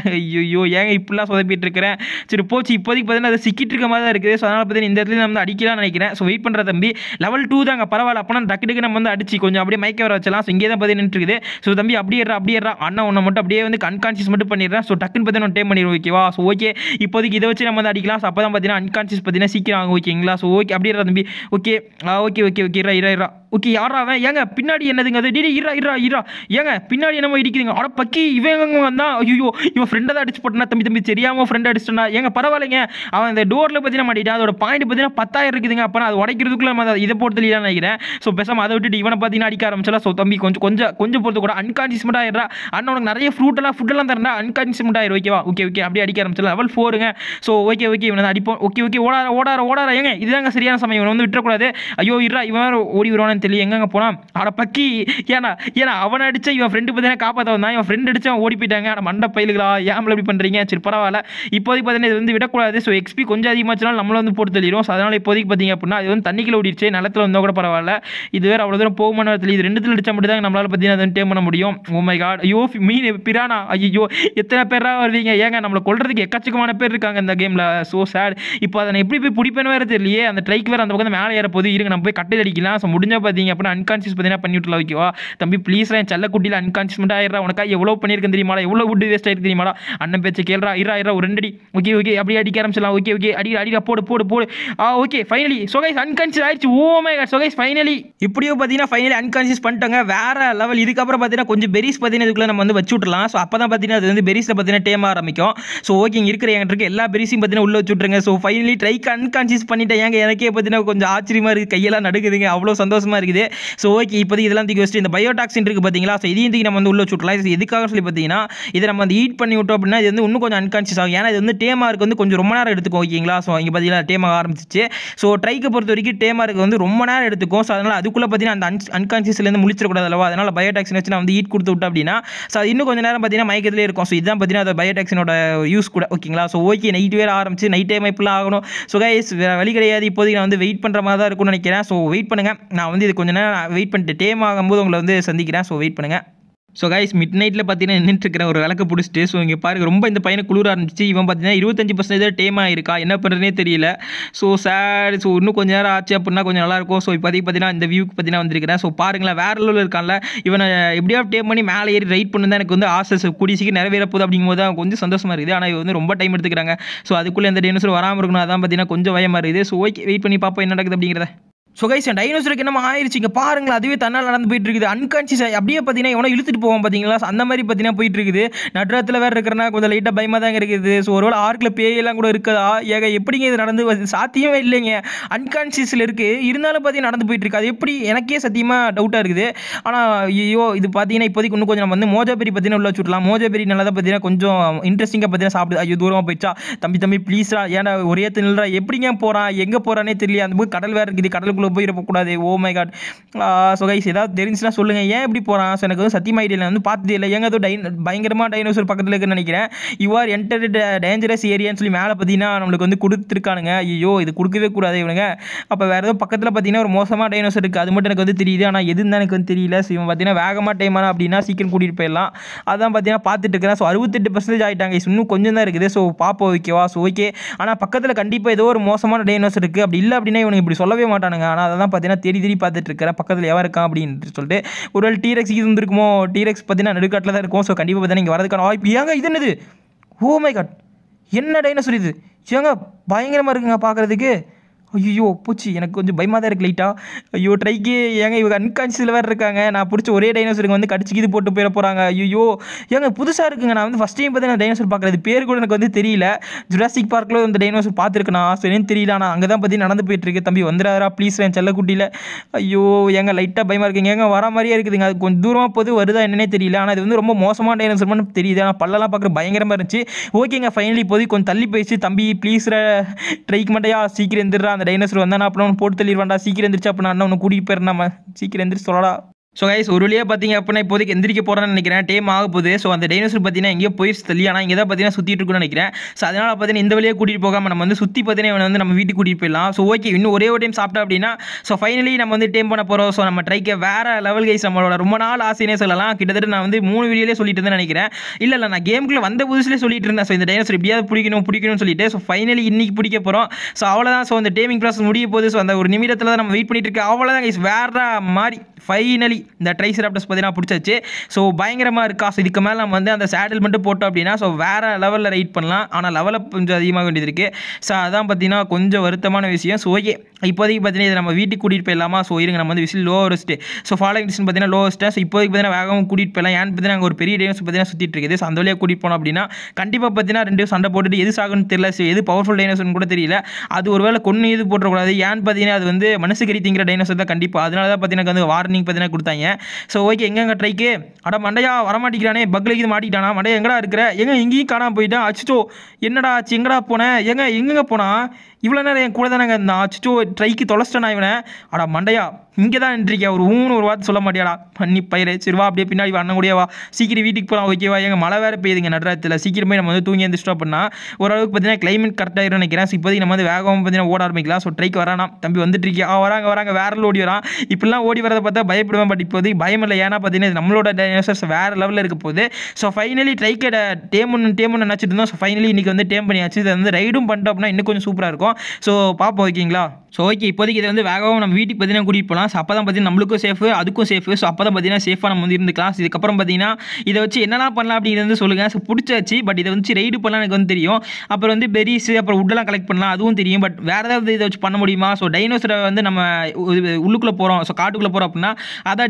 ஐயோ ஏங்க இப்படிலாம் சொதப்பிட்டு இருக்கிறேன் சரி போச்சு இப்போதைக்கு பார்த்தீங்கன்னா அது சிக்கிட்டு இருக்க மாதிரி தான் இருக்குது ஸோ அதனால் பார்த்தீங்கன்னா இந்த இடத்துல நம்ம வந்து அடிக்கலாம்னு நினைக்கிறேன் ஸோ வெயிட் பண்ணுற தம்பி லெவல் டூ தாங்க பரவாயில்ல அப்போனா டக்கு டக்கு நம்ம வந்து அடிச்சு கொஞ்சம் அப்படியே மயக்க வர வச்சலாம் ஸோ இங்கே தான் பார்த்தீங்கன்னா நின்றுட்டு இருக்குது ஸோ தம்பி அப்படியே ஏறா அப்படியே ஏறா அண்ணா ஒன்று மட்டும் அப்படியே வந்து அன்கான்சியஸ் மட்டும் பண்ணிடுறேன் ஸோ டக்குன்னு பார்த்தீங்கன்னா டேம் பண்ணிடுவோம் ஓகேவா ஸோ ஓகே இப்போதைக்கு இதை வச்சு நம்ம வந்து அடிக்கலாம் ஸோ அப்போ தான் பார்த்தீங்கன்னா அன்கான்சியஸ் பார்த்தீங்கன்னா சீக்கிரம் ஆகும் ஓகேங்களா ஸோ ஓகே அப்படியே ஏறா தம்பி ஓகே ஓகே ஓகே ஓகே இரா இரா இரா ஓகே யாரா அவன் ஏங்க பின்னாடி என்னதுங்க அது டிடி இரா இரா இரா ஏங்க பின்னாடி என்னமோ இடிக்குதுங்க அட பக்கி இவன் எங்க வந்தான் ஐயோ இவன் ஃப்ரெண்டை தான் அடிச்சு போட்டனா தம்பி தம்பி தெரியாம ஃப்ரெண்ட் அடிச்சிட்டா ஏங்க பரவாயில்லைங்க அவன் இந்த டோரில் பார்த்தீங்கன்னா மாட்டிட்டான் அதோட பாயிண்ட் பார்த்தீங்கன்னா பத்தாயிரம் இருக்குதுங்க அப்போ அது உடைக்கிறதுக்குள்ள நம்ம அதை இதை போட்டு தெரியலாம்னு நினைக்கிறேன் ஸோ பேசாம அதை விட்டுட்டு இவனை பார்த்தீங்கன்னா அடிக்க ஆரம்பிச்சலாம் ஸோ தம்பி கொஞ்சம் கொஞ்சம் கொஞ்சம் பொறுத்து கூட அன்கான்சியஸ்மெண்ட் ஆயிடுறா அண்ணன் உனக்கு நிறைய ஃப்ரூட் எல்லாம் ஃபுட் எல்லாம் தரேன் அன்கான்சியஸ்மெண்ட் ஆயிரும் ஓகேவா ஓகே ஓகே அப்படியே அடிக்க ஆரம்பிச்சலாம் லெவல் ஃபோருங்க ஸோ ஓகே ஓகே இவனை வந்து அடிப்போம் ஓகே ஓகே ஓடார ஓடார ஓடார ஏங்க இதுதாங்க சரியான சமயம் இவனை வந்து விட்டுறக்கூடாது ஐயோ இருடா இவன் வேற ஓடி வருவானு தெரியல எங்கங்க போனான் அட பக்கி ஏன்னா ஏன்னா அவன் அடிச்ச இவன் ஃப்ரெண்டு பார்த்தீங்கன்னா காப்பாற்ற வந்தான் இவன் ஃப்ரெண்ட் அடிச்சு அவன் ஓடி போயிட்டாங்க அட மண்டை பயிலுகளா ஏம்ல இப்படி பண்ணுறீங்க சரி பரவாயில்ல இப்போதைக்கு பார்த்தீங்கன்னா இது வந்து விடக்கூடாது ஸோ எக்ஸ்பி கொஞ்சம் அதிகமாச்சுனாலும் நம்மள வந்து போட்டு தள்ளிடும் ஸோ அதனால் இப்போதைக்கு பார்த்தீங்க அப்படின்னா இது வந்து தண்ணிக்குள்ள ஓடிடுச்சு நிலத்துல வந்தால் கூட பரவாயில்ல இது வேறு அவ்வளோ தூரம் போக மாட்டேன் இது ரெண்டுத்துல அடிச்சா மட்டும் தான் நம்மளால் பார்த்தீங்கன்னா அதை டேம் பண்ண முடியும் ஓ மை காட் ஐயோ மீன் பிரானா ஐயோ எத்தனை பேரா வருவீங்க ஏங்க நம்மளை கொல்றதுக்கு எக்கச்சக்கமான பேர் இருக்காங்க இந்த கேமில் ஸோ சேட் இப்போ அதை நான் எப்படி போய் பிடிப்பேன்னு வேறு தெரியலையே அந்த ட்ரைக் வேறு அந்த பக்கம் மேலே ஏற போது இருங்க நம்ம போய் கட்டில் அடிக்கலாம் ஸோ முடிஞ்சா பார்த்தீங்க அப்படின்னா அன்கான்சியஸ் பார்த்தீங்கன்னா பண்ணி விட்டுலாம் ஓகேவா தம்பி ப்ளீஸ் என் செல்லக்குட்டியில் அன்கான்சியஸ்மெண்ட் ஆயிடுறா உனக்கா எவ்வளோ பண்ணியிருக்கேன் தெரியுமாடா எவ்வளோ வுட் வேஸ்ட் ஆயிருக்கு தெரியுமாடா அண்ணன் பேச்சு கேள்றா இரா இரா ஒரு ரெண்டு அடி ஓகே ஓகே அப்படியே அடிக்க ஆரம்பிச்சிடலாம் ஓகே ஓகே அடி அடிடா போடு போடு போடு ஆ ஓகே ஃபைனலி சொகைஸ் அன்கான்சியஸ் ஆயிடுச்சு oh my god so guys finally இப்படியோ பார்த்தீங்கன்னா ஃபைனலி அன்கான்சியஸ் பண்ணிட்டாங்க வேற லெவல் இதுக்கப்புறம் பார்த்தீங்கன்னா கொஞ்சம் பெரிஸ் பார்த்தீங்கன்னா இதுக்குள்ள நம்ம வந்து வச்சு விட்றலாம் ஸோ அப்போ தான் பார்த்தீங்கன்னா அது வந்து பெரிஸில் பார்த்தீங்கன்னா டேம் ஆரம்பிக்கும் ஸோ ஓகே இங்கே இருக்கிற என்கிட்ட இருக்க எல்லா பெரிஸையும் பார்த்தீங்கன்னா உள்ள வச்சு விட்ருங்க ஸோ ஃபைனலி ட்ரைக்கு அன்கான்சியஸ் பண்ணிட்டேன் ஏங்க எனக்கே பார்த்தீங்கன்னா கொஞ்சம் ஆச்சரியமா இருக்குது கையெல்லாம் நடுக்குதுங்க அவ்வளோ சந்தோஷமா இருக்குது ஸோ ஓகே இப்போதைக்கு இதெல்லாம் தூக்கி வச்சுட்டு இந்த பயோடாக்சின் இருக்குது பார்த்தீங்களா ஸோ இதையும் தூக்கி நம்ம வந்து உள்ள வச்சுட்லாம் இது எதுக்காக சொல்லி பார்த்தீங்கன்னா இதை நம்ம வந்து ஈட் பண்ணி விட்டோம் அப்படின்னா இது வந்து இன்னும் கொஞ்சம் அன்கான்சியஸ் ஆகும் ஏன்னா இது வந்து டேமாருக்கு வந்து கொஞ்சம் ரொம்ப நேரம் எடுத்துக்கும் ஓகேங்களா ஸோ இங்கே பார்த்தீங்கன்னா டேமாக ஆரம்பிச்சிச்சு ஸோ ட்ரைக்கை பொறுத்த வரைக்கும் டேமாருக்கு வந்து ரொம்ப நேரம் எடுத்துக்கும் ஸோ அதனால் அதுக்குள்ளே பார்த்தீங்கன்னா அந்த அன் அன்கான்சியஸ்லேருந்து முழிச்சிடக்கூடாது அல்லவா அதனால் பயோடாக்சின் வச்சு நான் வந்து ஈட் கொடுத்து விட்டோம் அப்படின்னா ஸோ அது இன்னும் கொஞ்சம் நேரம் பார்த்தீங்கன்னா மயக்கத்திலே இருக்கும் ஸோ இதுதான் பார்த்தீங்கன்னா அந்த பயோடாக்சினோட யூஸ் கூட ஓகேங்களா ஸோ ஓகே நைட் வேறு ஆரம்பிச்சு நைட் டைம் இப்படிலாம் ஆகணும் ஸோ கைஸ் வேறு வழி கிடையாது இப்போதைக்கு நான் வந்து வெயிட் பண்ணுற மாதிரி தான் இருக்கும்னு நினைக்கிறேன் ஸோ வெயிட் பண்ணுங்கள் நான் வந்து இது கொஞ்சம் நேரம் வெயிட் பண்ணிட்டு டேம் ஆகும்போது உங்களை வந்து சந்திக்கிறேன் ஸோ வெயிட் பண்ணுங்கள் ஸோ கைஸ் மிட் நைட்டில் பார்த்தீங்கன்னா நின்றுட்டுருக்கிற ஒரு விளக்கு பிடிச்சிட்டு ஸோ இங்கே பாருங்க ரொம்ப இந்த பையனை குளிர ஆரம்பிச்சு இவன் பார்த்தீங்கன்னா இருபத்தஞ்சு பர்சன்டேஜ் டேம் ஆயிருக்கா என்ன பண்ணுறதுனே தெரியல ஸோ சேட் ஸோ இன்னும் கொஞ்சம் நேரம் ஆச்சு அப்படின்னா கொஞ்சம் நல்லாயிருக்கும் ஸோ இப்போதைக்கு பார்த்தீங்கன்னா இந்த வியூக்கு பார்த்தீங்கன்னா வந்திருக்கிறேன் ஸோ பாருங்களேன் வேற லெவலில் இருக்கான்ல இவனை எப்படியாவது டேம் பண்ணி மேலே ஏறி ரைட் பண்ணு தான் எனக்கு வந்து ஆசை ஸோ கூடிய சீக்கிரம் நிறைவேற போகுது அப்படிங்கும்போது தான் கொஞ்சம் சந்தோஷமாக இருக்குது ஆனால் இவன் வந்து ரொம்ப டைம் எடுத்துக்கிறாங்க ஸோ அதுக்குள்ளே எந்த டைனோசர் வராமல் இருக்கணும் அதான் பார்த்தீங்கன்னா கொஞ்சம் பயமாக இருக்குது ஸோ ஓகே வெயிட் பண்ணி பார்ப்போம் என்ன நடக்குது அப்படிங்கிறத ஸோ கைஸ் என் டைனோசருக்கு என்னமா ஆயிடுச்சு இங்கே பாருங்களேன் அதுவே தன்னால் நடந்து போயிட்டு இருக்குது அன்கான்சியஸ் அப்படியே பார்த்தீங்கன்னா எவனோ இழுத்துட்டு போவோம் பார்த்தீங்களா அந்த மாதிரி பார்த்தீங்கன்னா போயிட்டு இருக்குது நடுராத்தில் வேறு இருக்கிறனா கொஞ்சம் லைட்டாக பயமாக தான் இருக்குது ஸோ ஒருவேளை ஆர்க்கில் பேயெல்லாம் கூட இருக்குதா ஏக எப்படிங்க இது நடந்து வருது? சாத்தியமே இல்லைங்க அன்கான்சியஸில் இருக்குது இருந்தாலும் பார்த்தீங்கன்னா நடந்து போயிட்டு இருக்கு அது எப்படி எனக்கே சத்தியமாக டவுட்டாக இருக்குது ஆனால் ஐயோ இது பார்த்தீங்கன்னா இப்போதைக்கு இன்னும் கொஞ்சம் நம்ம வந்து மோஜாபெரி பார்த்தீங்கன்னா உள்ள வச்சுடலாம் மோஜாபெரி நல்லா தான் பார்த்தீங்கன்னா கொஞ்சம் இன்ட்ரெஸ்டிங்காக பார்த்தீங்கன்னா சாப்பிடுது ஐயோ தூரமாக போயிடுச்சா தம்பி தம்பி ப்ளீஸ்ரா ஏன்டா ஒரே தின்னுறா எப்படிங்க போகிறான் எங்கே போகிறானே தெரியல அந்த போய் கடல் வேறு இருக்குது கடலுக்குள்ளே போய் இருக்கக்கூடாது oh my god so guys ஏதாவது தெரிஞ்சுன்னா சொல்லுங்கள் ஏன் இப்படி போகிறான் ஸோ எனக்கு வந்து சத்தியமாக ஐடியா வந்து பார்த்ததே இல்லை எங்க ஏதோ டைன் பயங்கரமாக டைனோசர் பக்கத்தில் இருக்குன்னு நினைக்கிறேன் யூ ஆர் என்டர் டேஞ்சரஸ் ஏரியான்னு சொல்லி மேலே பார்த்தீங்கன்னா நம்மளுக்கு வந்து கொடுத்துருக்கானுங்க ஐயோ இது கொடுக்கவே கூடாது இவனுங்க அப்போ வேறு ஏதோ பக்கத்தில் பார்த்தீங்கன்னா ஒரு மோசமாக டைனோசர் இருக்குது அது மட்டும் எனக்கு வந்து தெரியுது ஆனால் எதுன்னு தான் எனக்கு வந்து தெரியல ஸோ இவன் பார்த்தீங்கன்னா வேகமாக டைம் ஆனால் அப்படின்னா சீக்கிரம் கூட்டிகிட்டு போயிடலாம் அதான் பார்த்தீங்கன்னா பார்த்துட்டு இருக்கிறேன் ஸோ அறுபத்தெட்டு பர்சன்டேஜ் ஆகிட்டாங்க இன்னும் கொஞ்சம் தான் இருக்குது ஸோ பார்ப்போம் ஓகேவா ஸோ ஓகே ஆனால் பக்கத்தில் கண்டிப்பாக ஏதோ ஒரு மோசமான டைனோசர் இருக்குது அப்படி இல்லை அப்படின்னா இவனுக்கு இப்படி சொல்லவே மாட்டானுங்க ஆனால் அதை தான் பார்த்தீங்கன்னா தேடி தேடி பார்த்துட்டு இருக்கிறேன் பக்கத்தில் எவன் இருக்கான் அப்படின்னு சொல்லிட்டு ஒரு வேளை டீரெக்ஸ் இது இருந்திருக்குமோ டீரெக்ஸ் பார்த்தீங்கன்னா நடுக்காட்டில் தான் இருக்கும் ஸோ கண்டிப்பாக பார்த்தீங்கன்னா இங்கே வரதுக்கான வாய்ப்பு ஏங்க இது என்னது ஓ மை காட் என்ன டைனோசர் இது ஏங்க பயங்கரமாக இருக்குங்க பார்க்குறதுக்கு ஐயோ பூச்சி எனக்கு கொஞ்சம் பயமாக தான் இருக்கு லைட்டாக ஐயோ ட்ரைக்கு ஏங்க இவங்க அன்கான்சியஸில் வேறு இருக்காங்க நான் பிடிச்ச ஒரே டைனோசருக்கு வந்து கடிச்சு இது போட்டு போயிட போகிறாங்க ஐயோ ஏங்க புதுசாக இருக்குங்க நான் வந்து ஃபஸ்ட் டைம் பார்த்து நான் டைனோசர் பார்க்குறது பேர் கூட எனக்கு வந்து தெரியல ஜுராசிக் பார்க்கில் இந்த டைனோசர் பார்த்துருக்கேன் ஸோ என்னன்னு தெரியல ஆனால் அங்கே தான் பற்றி நடந்து போயிட்டு இருக்கு தம்பி வந்துடாரா ப்ளீஸ் என் செல்லக்குட்டியில் ஐயோ ஏங்க லைட்டாக பயமாக இருக்குங்க ஏங்க வர மாதிரியே இருக்குதுங்க அது கொஞ்சம் தூரமாக போது வருதா என்னன்னே தெரியல ஆனால் இது வந்து ரொம்ப மோசமான டைனோசர் மட்டும் தெரியுது ஆனால் பல்லெல்லாம் பார்க்குற பயங்கரமாக இருந்துச்சு ஓகேங்க ஃபைனலி இப்போதைக்கு கொஞ்சம் தள்ளி போயிடுச்சு தம்பி ப்ளீஸ் ட்ரைக் மாட்டையா சீக்கிரம் எந்திரா அந்த டைனோசர் வந்தானா அப்புறம் போட்டு தள்ளிடுவான்டா சீக்கிரம் எந்திரிச்சு அப்போ நான் ஒன்று கூட்டிகிட்டு போயிடுறேன் நம்ம சீக்கிரம் எந்திரிச்சு சொல்லடா ஸோ கைஸ் ஒரு வழியாக பார்த்தீங்க அப்படின்னா இப்போதைக்கு எந்திரிக்க போகிறேன்னு நினைக்கிறேன் டைம் ஆக போகுது ஸோ அந்த டைனோசர் பார்த்தீங்கன்னா எங்கேயோ போயிடுச்சு தள்ளி ஆனால் இங்கே தான் பார்த்தீங்கன்னா சுற்றிட்டு இருக்குன்னு நினைக்கிறேன் ஸோ அதனால் பார்த்தீங்கன்னா இந்த வழியாக கூட்டிகிட்டு போகாமல் நம்ம வந்து சுற்றி பார்த்தீங்கன்னா இவனை வந்து நம்ம வீட்டுக்கு கூட்டிகிட்டு போயிடலாம் ஸோ ஓகே இன்னும் ஒரே ஒரு டைம் சாப்பிட்டா அப்படின்னா ஸோ ஃபைனலி நம்ம வந்து டைம் பண்ண போகிறோம் ஸோ நம்ம ட்ரைக்க வேறு லெவல் கைஸ் நம்மளோட ரொம்ப நாள் ஆசைனே சொல்லலாம் கிட்டத்தட்ட நான் வந்து மூணு வீடியோலேயே சொல்லிட்டு இருந்தேன் நினைக்கிறேன் இல்லை இல்லை நான் கேமுக்குள்ள வந்த புதுசுலேயே சொல்லிட்டு இருந்தேன் ஸோ இந்த டைனோசர் எப்படியாவது பிடிக்கணும் பிடிக்கணும்னு சொல்லிட்டு ஸோ ஃபைனலி இன்னைக்கு பிடிக்க போகிறோம் ஸோ அவ்வளோதான் ஸோ அந்த டேமிங் ப்ராசஸ் முடிய போகுது ஸோ அந்த ஒரு நிமிடத்தில் தான் நம்ம வெயிட் பண்ணிட்டு இருக்கோம் அவ்வளோதான் கைஸ் வேற மாதிரி ஃபைனலி இந்த ட்ரைசராப்டஸ் பார்த்தீங்கன்னா பிடிச்சாச்சு ஸோ பயங்கரமாக இருக்கா ஸோ இதுக்கு மேலே நம்ம வந்து அந்த சேடல் மட்டும் போட்டோம் அப்படின்னா ஸோ வேறு லெவலில் ரைட் பண்ணலாம் ஆனால் லெவலில் கொஞ்சம் அதிகமாக வேண்டியது இருக்குது ஸோ அதான் பார்த்தீங்கன்னா கொஞ்சம் வருத்தமான விஷயம் ஸோ ஓகே இப்போதைக்கு பார்த்தீங்கன்னா இதை நம்ம வீட்டுக்கு கூட்டிகிட்டு போயிடலாமா ஸோ இருங்க நம்ம வந்து விசில் லோ வச்சுட்டு ஸோ ஃபாலோயிங் டிஸ்டன் பார்த்தீங்கன்னா லோ வச்சுட்டு ஸோ இப்போதைக்கு பார்த்தீங்கன்னா வேகமாக கூட்டிகிட்டு போயிடலாம் ஏன்னு பார்த்தீங்கன்னா அங்கே ஒரு பெரிய டைனோஸ் பார்த்தீங்கன்னா சுற்றிட்டு இருக்குது ஸோ அந்த வழியாக கூட்டிகிட்டு போனோம் அப்படின்னா கண்டிப்பாக பார்த்தீங்கன்னா ரெண்டு சண்டை போட்டுட்டு எது சாகுன்னு தெரியல ஸோ எது பவர்ஃபுல் டைனோசர்னு கூட தெரியல அது ஒருவேளை கொன்று எது போட்டுறக்கூடாது ஏன்னு பார்த்தீங்கன்னா அது வந்து மனசுக்கறி திங்கிற டைனோசர் தான் கண்டிப்பாக அதனால தான் பார்த்தீங்கன்னா வந்து வார்னிங் பார்த்தீங்கன்னா கொடுத்தாங்க ஸோ ஓகே எங்கெங்க ட்ரைக்கு அட மண்டையா வரமாட்டேங்கிறானே பக்கில் இது மாட்டிக்கிட்டானா மண்டையா எங்கடா இருக்கிற எங்க எங்கேயும் காணாம போயிட்டான் அச்சோ என்னடா ஆச்சு எங்கடா போனேன் எங்க எங்கெங்க போனா இவ்வளோ நேரம் என் கூட தானேங்க இருந்தான் அச்சோ ட்ரைக்கு தொலைச்சிட்டேன் நான் இவனை அடா மண்டையா இங்கே தான் நின்றுருக்கியா ஒரு ஊன்னு ஒரு வார்த்தை சொல்ல மாட்டியாடா பண்ணி பயிரு சரி வா அப்படியே பின்னாடி வா, அண்ணன் கூடயே வா சீக்கிரம் வீட்டுக்கு போகலாம் ஓகேவா எங்க மழை வேறு பெய்யுதுங்க நடுராத்தில் சீக்கிரம் போய் நம்ம வந்து தூங்கி எந்திரிச்சிட்டோம் அப்படின்னா ஓரளவுக்கு பார்த்தீங்கன்னா கிளைமேட் கரெக்டாக நினைக்கிறேன் ஸோ இப்போதைக்கு நம்ம வந்து வேகமாக பார்த்தீங்கன்னா ஓட ஆரம்பிக்கலாம் ஸோ ட்ரைக்கு வரானா தம்பி வந்துட்டு இருக்கியா ஆ, வராங்க வராங்க வேற ஓடி வரான் இப்படிலாம் ஓடி வரதை பார்த்தா பயப்படுவேன் பட் இப்போதைக்கு பயம் இல்லை ஏன்னா பார்த்தீங்கன்னா இது நம்மளோட டைனோசர்ஸ் வேறு லெவலில் இருக்க போகுது ஸோ ஃபைனலி ட்ரைக்கை டேம் ஒன்று டேம் ஒன்று நினச்சிட்டு இருந்தோம் ஸோ ஃபைனலி இன்றைக்கி வந்து டேம் பண்ணியாச்சு இதை வந்து ரைடும் பண்ணிட்டோம் அப்படின்னா இன்னும் கொஞ்சம் சூப்பராக இருக்கும் ஸோ பார்ப்போம் ஓகேங்களா ஸோ ஓகே இப்போதைக்கு இதை வந்து வேகமாக நம்ம வீட்டுக்கு பார்த்தீங்கன்னா கூட்டிகிட்டு போகலாம் ஸோ அப்போ தான் பார்த்தீங்கன்னா நம்மளுக்கும் சேஃபு அதுக்கும் சேஃபு ஸோ அப்போ தான் பார்த்தீங்கன்னா சேஃபாக நம்ம வந்து இருந்துக்கலாம் ஸோ இதுக்கப்புறம் பார்த்தீங்கன்னா இதை வச்சு என்னெல்லாம் பண்ணலாம் அப்படிங்கிறது வந்து சொல்லுங்கள் ஸோ பிடிச்சாச்சு பட் இதை வச்சு ரைடு பண்ணலாம் எனக்கு வந்து தெரியும் அப்புறம் வந்து பெரிஸ் அப்புறம் உட்டெல்லாம் கலெக்ட் பண்ணலாம் அதுவும் தெரியும் பட் வேறு ஏதாவது இதை வச்சு பண்ண முடியுமா ஸோ டைனோசரை வந்து நம்ம உள்ளுக்குள்ளே போகிறோம் ஸோ காட்டுக்குள்ளே போகிறோம் அப்படின்னா அதை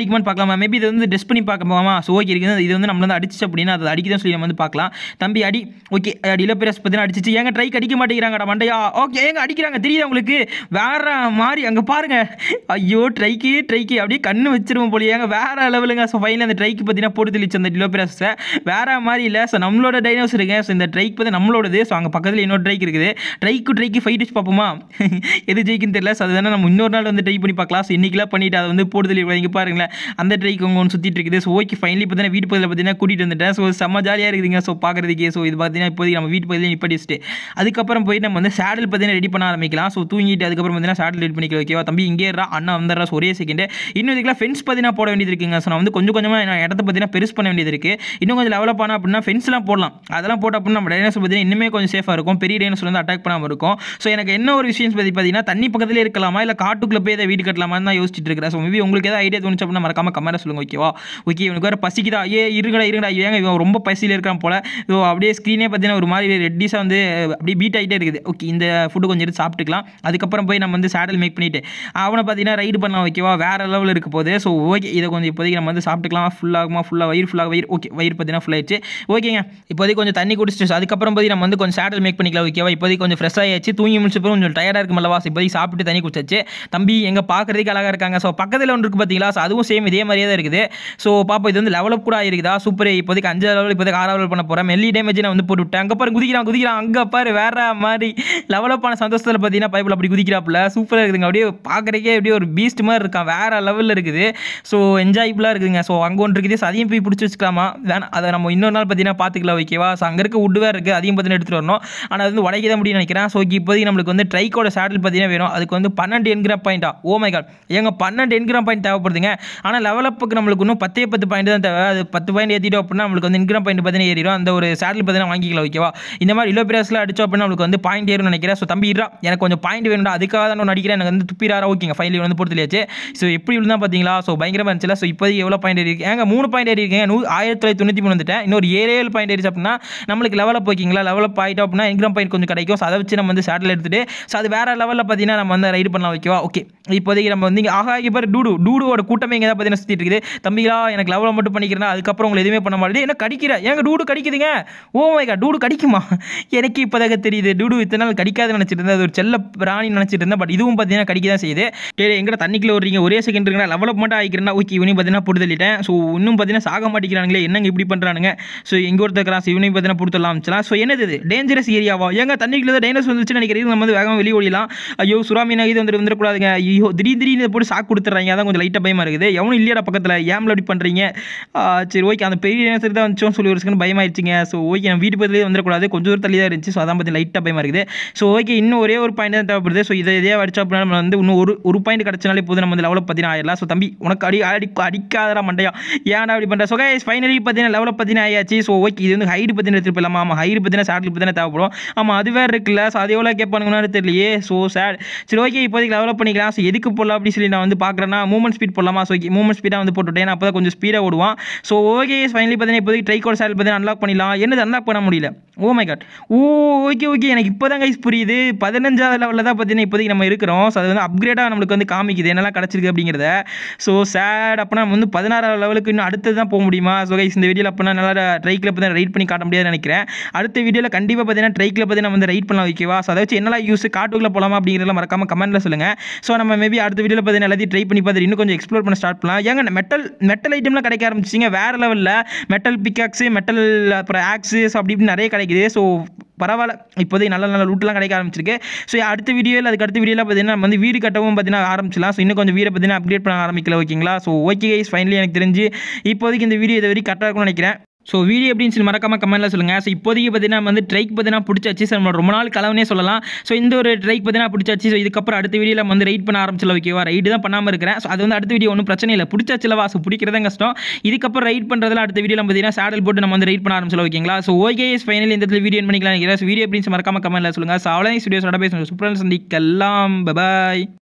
அடிக்குமான்னு பார்க்கலாமா மேபி இது வந்து டெஸ்ட் பண்ணி பார்க்கலாமா ஸோ ஓகே இருக்குது இது வந்து நம்மள வந்து அடிச்சு அப்படின்னா அதை அடிக்குதான் சொல்லி நம்ம வந்து பார்க்கலாம் தம்பி அடி ஓகே டிலோபிரஸ் பார்த்தீங்கன்னா அடிச்சிச்சு ஏங்க ட்ரைக் அடிக்க மாட்டேங்கிறாங்கடா மண்டையா ஓகே ஏங்க அடிக்கிறாங்க தெரியுது உங்களுக்கு வேற மாதிரி அங்கே பாருங்க ஐயோ ட்ரைக்கு ட்ரைக்கு அப்படியே கண்ணு வச்சிருவோம் போலியே ஏங்க வேற லெவலுங்க ஸோ ஃபைனல் அந்த ட்ரைக்கு பார்த்தீங்கன்னா போட்டு தெளிச்சு அந்த டிலோபிரஸை வேற மாதிரி இல்லை ஸோ நம்மளோட டைனோஸ் இருக்குங்க ஸோ இந்த ட்ரைக் பார்த்து நம்மளோடது ஸோ அங்கே பக்கத்தில் இன்னொரு ட்ரைக் இருக்குது ட்ரைக்கு ட்ரைக்கு ஃபைட் வச்சு பார்ப்போமா எது ஜெயிக்குன்னு தெரியல ஸோ அதுதானே நம்ம இன்னொரு நாள் வந்து ட்ரை பண்ணி பார்க்கலாம் ஸோ இன்றைக்கெலாம் பண்ணிட்டு அதை வந்து போட்டு தெளிவு இங்கே பாருங்களேன் அந்த ட்ரைக்கு உங்க ஒன்று சுற்றிட்டு இருக்குது ஸோ ஓகே ஃபைனலி பார்த்தீங்கன்னா வீட்டு பகுதியில் பார்த்தீங்கன்னா கூட்டிகிட்டு வந்துட்டேன் ஸோ செம்ம ஜாலியாக இருக்குதுங்க ஸோ பார்க்குறதுக்கே ஸோ இது பார்த்தீங்கன்னா இப்போதைக்கு நம்ம வீட்டு பகுதியில் நிப்படி வச்சுட்டு அதுக்கப்புறம் போய் நம்ம வந்து சேடல் பார்த்தீங்கன்னா ரெடி பண்ண ஆரம்பிக்கலாம் ஸோ தூங்கிட்டு அதுக்கப்புறம் பார்த்தீங்கன்னா சேடல் ரெடி பண்ணிக்கலாம் ஓகேவா தம்பி இங்கே இருறா அண்ணா வந்துடுறா ஸோ ஒரே செகண்ட் இன்னும் இதுக்கெல்லாம் ஃபென்ஸ் பார்த்தீங்கன்னா போட வேண்டியது இருக்குங்க ஸோ நான் வந்து கொஞ்சம் கொஞ்சமாக நான் இடத்த பார்த்தீங்கன்னா பெருசு பண்ண வேண்டியது இருக்குது இன்னும் கொஞ்சம் டெவலப் ஆனால் அப்படின்னா ஃபென்ஸ்லாம் போடலாம் அதெல்லாம் போட்ட அப்படின்னா நம்ம டைனோஸ் பார்த்தீங்கன்னா இன்னுமே கொஞ்சம் சேஃபாக இருக்கும் பெரிய டைனோஸ் வந்து அட்டாக் பண்ணாமல் இருக்கும் ஸோ எனக்கு என்ன ஒரு விஷயம் பற்றி பார்த்தீங்கன்னா தண்ணி பக்கத்துலேயே இருக்கலாமா இல்லை காட்டுக்குள்ளே போய் அதை வீடு கட்டலாமான்னு தான் யோசிச்சுட்டு இருக்கிறேன் ஸோ மேபி உங்களுக்கு ஏதாவது ஐடியா தோணுச்சு அப்படின்னா மறக்காம கமெண்ட் சொல்லுங்க ஓகேவா ஓகே இவனுக்கு வேறு பசிக்குதா ஏ இருங்கடா இருங்கடா ஏங்க இவன் ரொம்ப பசியில் இருக்கான் போல ஸோ அப்படியே ஸ்க்ரீனே பார்த்தீங்கன்னா ஒரு மாதிரி ரெட்டிஸாக வந்து அப்படியே பீட் ஆகிட்டே இருக்குது ஓகே இந்த ஃபுட்டு கொஞ்சம் எடுத்து சாப்பிட்டுக்கலாம் அதுக்கப்புறம் போய் நம்ம வந்து சேடல் மேக் பண்ணிவிட்டு அவனை பார்த்தீங்கன்னா ரைடு பண்ணலாம் ஓகேவா வேறு லெவலில் இருக்க போகுது ஸோ ஓகே இதை கொஞ்சம் இப்போதைக்கு நம்ம வந்து சாப்பிட்டுக்கலாம் ஃபுல்லாகுமா ஃபுல்லாக வயிறு ஃபுல்லாக வயிறு ஓகே வயிறு பார்த்தீங்கன்னா ஃபுல் ஆயிடுச்சு ஓகேங்க இப்போதைக்கு கொஞ்சம் தண்ணி குடிச்சிட்டு அதுக்கப்புறம் போய் நம்ம வந்து கொஞ்சம் சேடல் மேக் பண்ணிக்கலாம் ஓகேவா இப்போதைக்கு கொஞ்சம் ஃப்ரெஷ் ஆகிடுச்சு தூங்கி முடிச்ச பிறகு கொஞ்சம் டயர்டாக இருக்குமல்லவா ஸோ இப்போதைக்கு சாப்பிட்டு தண்ணி குடிச்சாச்சு தம்பி எங்கே பார்க்குறதுக்கு அழகாக இருக்காங்க ஸோ பக்கத்தில் ஒன்று இருக்குது பார்த்தீங்களா ஸோ அதுவும் சேம் இதே மாதிரியே தான் இருக்குது ஸோ பாப்பா இது வந்து லெவலப் கூட ஆயிருக்குதா சூப்பர் இப்போதைக்கு அஞ்சு லெவல் இப்போதைக்கு ஆறாவது லெவல் பண்ண போகிறேன் மெல்லி டேமேஜ் நான் வந்து போட்டு விட்டேன் அங்கே பாரு குதிக்கிறான் குதிக்கிறான் அங்கே பாரு வேற மாதிரி லெவலப் ஆன சந்தோஷத்தில் பார்த்தீங்கன்னா பைப்பில் அப்படி குதிக்கிறாப்புல சூப்பராக இருக்குதுங்க அப்படியே பார்க்குறக்கே அப்படியே ஒரு பீஸ்ட் மாதிரி இருக்கான் வேற லெவலில் இருக்குது ஸோ என்ஜாய்புளாக இருக்குதுங்க ஸோ அங்கே ஒன்று இருக்குது so அதையும் போய் பிடிச்சி வச்சுக்கலாமா வேணாம் அதை நம்ம இன்னொரு நாள் பார்த்தீங்கன்னா பார்த்துக்கலாம் ஓகேவா ஸோ அங்கே இருக்க உட்டு வேறு இருக்குது அதையும் பார்த்தீங்கன்னா எடுத்துகிட்டு வரணும் ஆனால் அது வந்து உடைக்க தான் முடியும்னு நினைக்கிறேன் ஸோ இப்போதைக்கு நம்மளுக்கு வந்து ட்ரைக்கோட சேடல் பார்த்தீங்கன்னா வேணும் அதுக்கு வந்து பன்னெண்டு என்கிராம் பாயிண்டா ஓ மை காட் ஏங்க பன்னெண்டு என்கிராம் பாயிண்ட் தேவைப்படுதுங்க ஆனால் லெவலப்புக்கு நம்மளுக்கு இன்னும் பத்தே பத்து பாயிண்ட் தான் தேவை அது பத்து பாயிண்ட் ஏற்றிட்டோம் அப்படின்னா நம்மளுக்கு வந்து இன்கிராம் பாயிண்ட் பார்த்தீங்கன்னா ஏறிடும் அந்த ஒரு சேடல் பார்த்தீங்கன்னா வாங்கிக்கலாம் ஓகேவா இந்த மாதிரி இலோ பிரேஸில் அடிச்சோம் அப்படின்னா நம்மளுக்கு வந்து பாயிண்ட் ஏறும்னு நினைக்கிறேன் ஸோ தம்பி இரா எனக்கு கொஞ்சம் பாயிண்ட் வேணும்டா அதுக்காக தான் நான் நடிக்கிறேன் எனக்கு வந்து துப்பிராரா ஓகேங்க ஃபைனல் வந்து பொறுத்தலையாச்சு ஸோ எப்படி இருந்தால் பார்த்தீங்களா ஸோ பயங்கரமாக இருந்துச்சுல ஸோ இப்போதைக்கு எவ்வளோ பாயிண்ட் ஏறி ஏங்க மூணு பாயிண்ட் ஏறி இருக்கேன் நூ ஆயிரத்தி தொள்ளாயிரத்தி தொண்ணூற்றி மூணு வந்துட்டேன் இன்னொரு ஏழு ஏழு பாயிண்ட் ஏறிச்சு அப்படின்னா நம்மளுக்கு லெவலப் ஓகேங்களா லெவலப் ஆகிட்டோம் அப்படின்னா இன்கிராம் பாயிண்ட் கொஞ்சம் கிடைக்கும் ஸோ அதை வச்சு நம்ம வந்து சேட்டில் எடுத்துட்டு ஸோ அது வேற லெவலில் பார்த்தீங்கன்னா நம்ம வந்து ரைடு பண்ணலாம் ஓகேவா ஓகே இப்போதைக்கு நம்ம வந்து இங்கே ஆகா இங்கே பாரு டூடு டூடுவோட கூட்டமே இங்கே தான் பார்த்தீங்கன்னா சுற்றிட்டு இருக்குது தம்பிகளா எனக்கு லெவலில் மட்டும் பண்ணிக்கிறேன் அதுக்கப்புறம் உங்களை எதுவுமே பண்ண மாட்டேது என்ன கடிக்கிற ஏங்க டூடு கடிக்குதுங்க ஓ மை காட் டூடு கடிக்குமா எனக்கு இப்போதாக தெரியுது டூடு இத்தனை நாள் கடிக்காதுன்னு நினச்சிட்டு இருந்தேன் அது ஒரு செல்ல பிராணி நினச்சிட்டு இருந்தேன் பட் இதுவும் பார்த்தீங்கன்னா கடிக்க தான் செய்யுது சரி எங்கட தண்ணிக்குள்ள வரீங்க ஒரே செகண்ட் இருக்குன்னா லெவலப் மட்டும் ஆகிக்கிறேன்னா ஓகே இவனையும் பார்த்தீங்கன்னா போட்டு தள்ளிட்டேன் ஸோ இன்னும் பார்த்தீங்கன்னா சாக மாட்டேங்கிறாங்களே என்னங்க இப்படி பண்ணுறானுங்க ஸோ எங்கே ஒருத்தர் கிராஸ் இவனையும் பார்த்தீங்கன்னா கொடுத்துடலாம் ஆரம்பிச்சலாம் ஸோ என்னது இது டேஞ்சரஸ் ஏரியாவா ஏங்க தண்ணிக்குள்ள தான் டைனஸ் வந்துச்சுன்னு நினைக்கிறேன் நம்ம வந்து வேகமாக வெளியே ஓடிலாம் ஐயோ சுறாமீனா இது வந்து வந்துடக்கூடாதுங்க ஐயோ திடீர் திடீர்னு இதை போட்டு சாக்கு கொடுத்துட்றாங்க அதான் கொஞ்சம் லைட்டாக பயமாக இருக்குது எவனும் இல்லையாடா பக்கத்தில் ஏம்ல அப்படி பண்ணுறீங்க சரி ஓகே அந்த பெரிய டைனோசர் தான் வந்துச்சோன்னு சொல்லி ஒரு செகண்ட் பயமாயிருச்சுங்க ஸோ ஓகே நம்ம வீட்டு பக்கத்துலேயே வந்துடக்கூடாது கொஞ்சம் தூரம் தள்ளி தான் இருந்துச்சு ஸோ அதான் பற்றி லைட்டாக பயமாக இருக்குது ஸோ ஓகே இன்னும் ஒரே ஒரு பாயிண்ட் தான் தேவைப்படுது ஸோ இதை இதே அடிச்சா அப்படின்னா நம்ம வந்து இன்னும் ஒரு ஒரு பாயிண்ட் கிடச்சினாலே போதும் நம்ம வந்து லெவலில் பார்த்தீங்கன்னா ஆயிடலாம் ஸோ தம்பி உனக்கு அடி அடி அடிக்காதடா மண்டையா ஏன்டா அப்படி பண்ணுற ஸோ கைஸ் ஃபைனலி பார்த்தீங்கன்னா லெவலில் பார்த்தீங்கன்னா ஆயாச்சு ஸோ ஓகே இது வந்து ஹைட் பற்றின எடுத்துட்டு போயிடலாமா ஆமாம் ஹைட் பற்றின சேட்டில் பற்றின தேவைப்படும் ஆமாம் அது வேறு இருக்குல்ல ஸோ அது எவ்வளோ கேட்பானுங்கன்னு தெரியலையே ஸோ சேட் சரி ஓகே இப்போதைக்கு டெவலப் பண்ணிக்கலாம் ஸோ எதுக்கு போடலாம் அப்படின்னு சொல்லி நான் வந்து பார்க்குறேன்னா மூமெண்ட் ஸ்பீட் போடலாமா ஸோ மூமெண்ட் ஸ்பீடாக வந்து போட்டுவிட்டேன் அப்போ தான் கொஞ்சம் ஸ்பீடாக ஓடுவான் ஸோ ஓகே ஃபைனலி பார்த்தீங்கன்னா இப்போதைக்கு ட்ரைகோட் சேல் பார்த்தீங்கன்னா அன்லாக் பண்ணிடலாம் என்னது அன்லாக் பண்ண முடியல oh my god oh okay okay எனக்கு இப்போ தான் கைஸ் புரியுது பதினஞ்சாவது லெவலில் தான் பார்த்தீங்கன்னா இப்போதைக்கு நம்ம இருக்கிறோம் ஸோ அது வந்து அப்கிரேடாக நம்மளுக்கு வந்து காமிக்குது என்னெல்லாம் கிடச்சிருக்கு அப்படிங்கிறத ஸோ சேட் அப்போ நம்ம வந்து பதினாறாவது லெவலுக்கு இன்னும் அடுத்து தான் போக முடியுமா ஸோ கைஸ் இந்த வீடியோவில் அப்போ நல்லா ட்ரைக்கில் பார்த்தீங்கன்னா ரைட் பண்ணி காட்ட முடியாதுன்னு நினைக்கிறேன் அடுத்த வீடியோவில் கண்டிப்பாக பார்த்தீங்கன்னா ட்ரைக்கில் பார்த்தீங்கன்னா வந்து ரைட் பண்ணலாம் ஓகேவா ஸோ அதை வச்சு என்னெல்லாம் யூஸ் காட்டுக்குள்ளே போகலாமா அப்படிங்கிறதெல்லாம் மறக்காம கமெண்ட்டில் சொல்லுங்கள் ஸோ நம்ம மேபி அடுத்த வீடியோவில் பார்த்தீங்கன்னா எல்லாத்தையும் ட்ரை பண்ணி பார்த்துட்டு இன்னும் கொஞ்சம் எக்ஸ்ப்ளோர் பண்ண ஸ்டார்ட் பண்ணலாம் ஏங்க மெட்டல் மெட்டல் ஐட்டம்லாம் கிடைக்க ஆரம்பிச்சிங்க வேறு லெவலில் மெட்டல் பிக்காக்ஸு மெட்டல் அப்புறம் ஆக்ஸஸ் அப்படி இப்படி நிறைய கிடைக்குது ஸோ பரவாயில்ல இப்போதைக்கு நல்ல நல்ல லூட்லாம் கிடைக்க ஆரம்பிச்சிருக்கு ஸோ அடுத்த வீடியோவில் அதுக்கு அடுத்த வீடியோவில் பார்த்தீங்கன்னா நம்ம வந்து வீடு கட்டவும் பார்த்தீங்கன்னா ஆரம்பிச்சலாம் ஸோ இன்னும் கொஞ்சம் வீடை பார்த்தீங்கன்னா அப்டேட் பண்ண ஆரம்பிக்கல ஓகேங்களா ஸோ ஓகே கைஸ் ஃபைனலி எனக்கு தெரிஞ்சு இப்போதைக்கு இந்த வீடியோ இது வரைக்கும் கரெக்டாக இருக்கும்னு நினைக்கிறேன் ஸோ வீடியோ எப்படின்னு சொல்லி மறக்காம கமெண்ட்டில் சொல்லுங்கள் ஸோ இப்போதைக்கு பார்த்தீங்கன்னா நம்ம வந்து ட்ரைக் பார்த்தீங்கன்னா பிடிச்சாச்சு ஸோ நம்ம ரொம்ப நாள் கலவனே சொல்லலாம் ஸோ இந்த ஒரு ட்ரைக் பார்த்தீங்கன்னா பிடிச்சாச்சு ஸோ இதுக்கப்புறம் அடுத்த வீடியோவில் நம்ம வந்து ரைட் பண்ண ஆரம்பிச்சல ஓகேவா ரைடு தான் பண்ணாமல் இருக்கிறேன் ஸோ அது வந்து அடுத்த வீடியோ ஒன்றும் பிரச்சனை இல்லை பிடிச்சாச்சுலவா ஸோ பிடிக்கிறதே கஷ்டம் இதுக்கப்புறம் ரைட் பண்ணுறதுல அடுத்த வீடியோவில் பார்த்தீங்கன்னா சேடல் போட்டு நம்ம வந்து ரைட் பண்ண ஆரம்பிச்சல ஓகேங்களா ஸோ ஓகே ஃபைனலி இந்த இடத்துல வீடியோ பண்ணிக்கலாம் நினைக்கிறேன் ஸோ வீடியோ எப்படின்னு சொல்லி மறக்காம கமெண்ட்டில் சொல்லுங்கள் ஸோ அவ்வளோ வீடியோஸோட பேசுகிறேன் சூப்பராக சந்திக்கலாம் பபாய்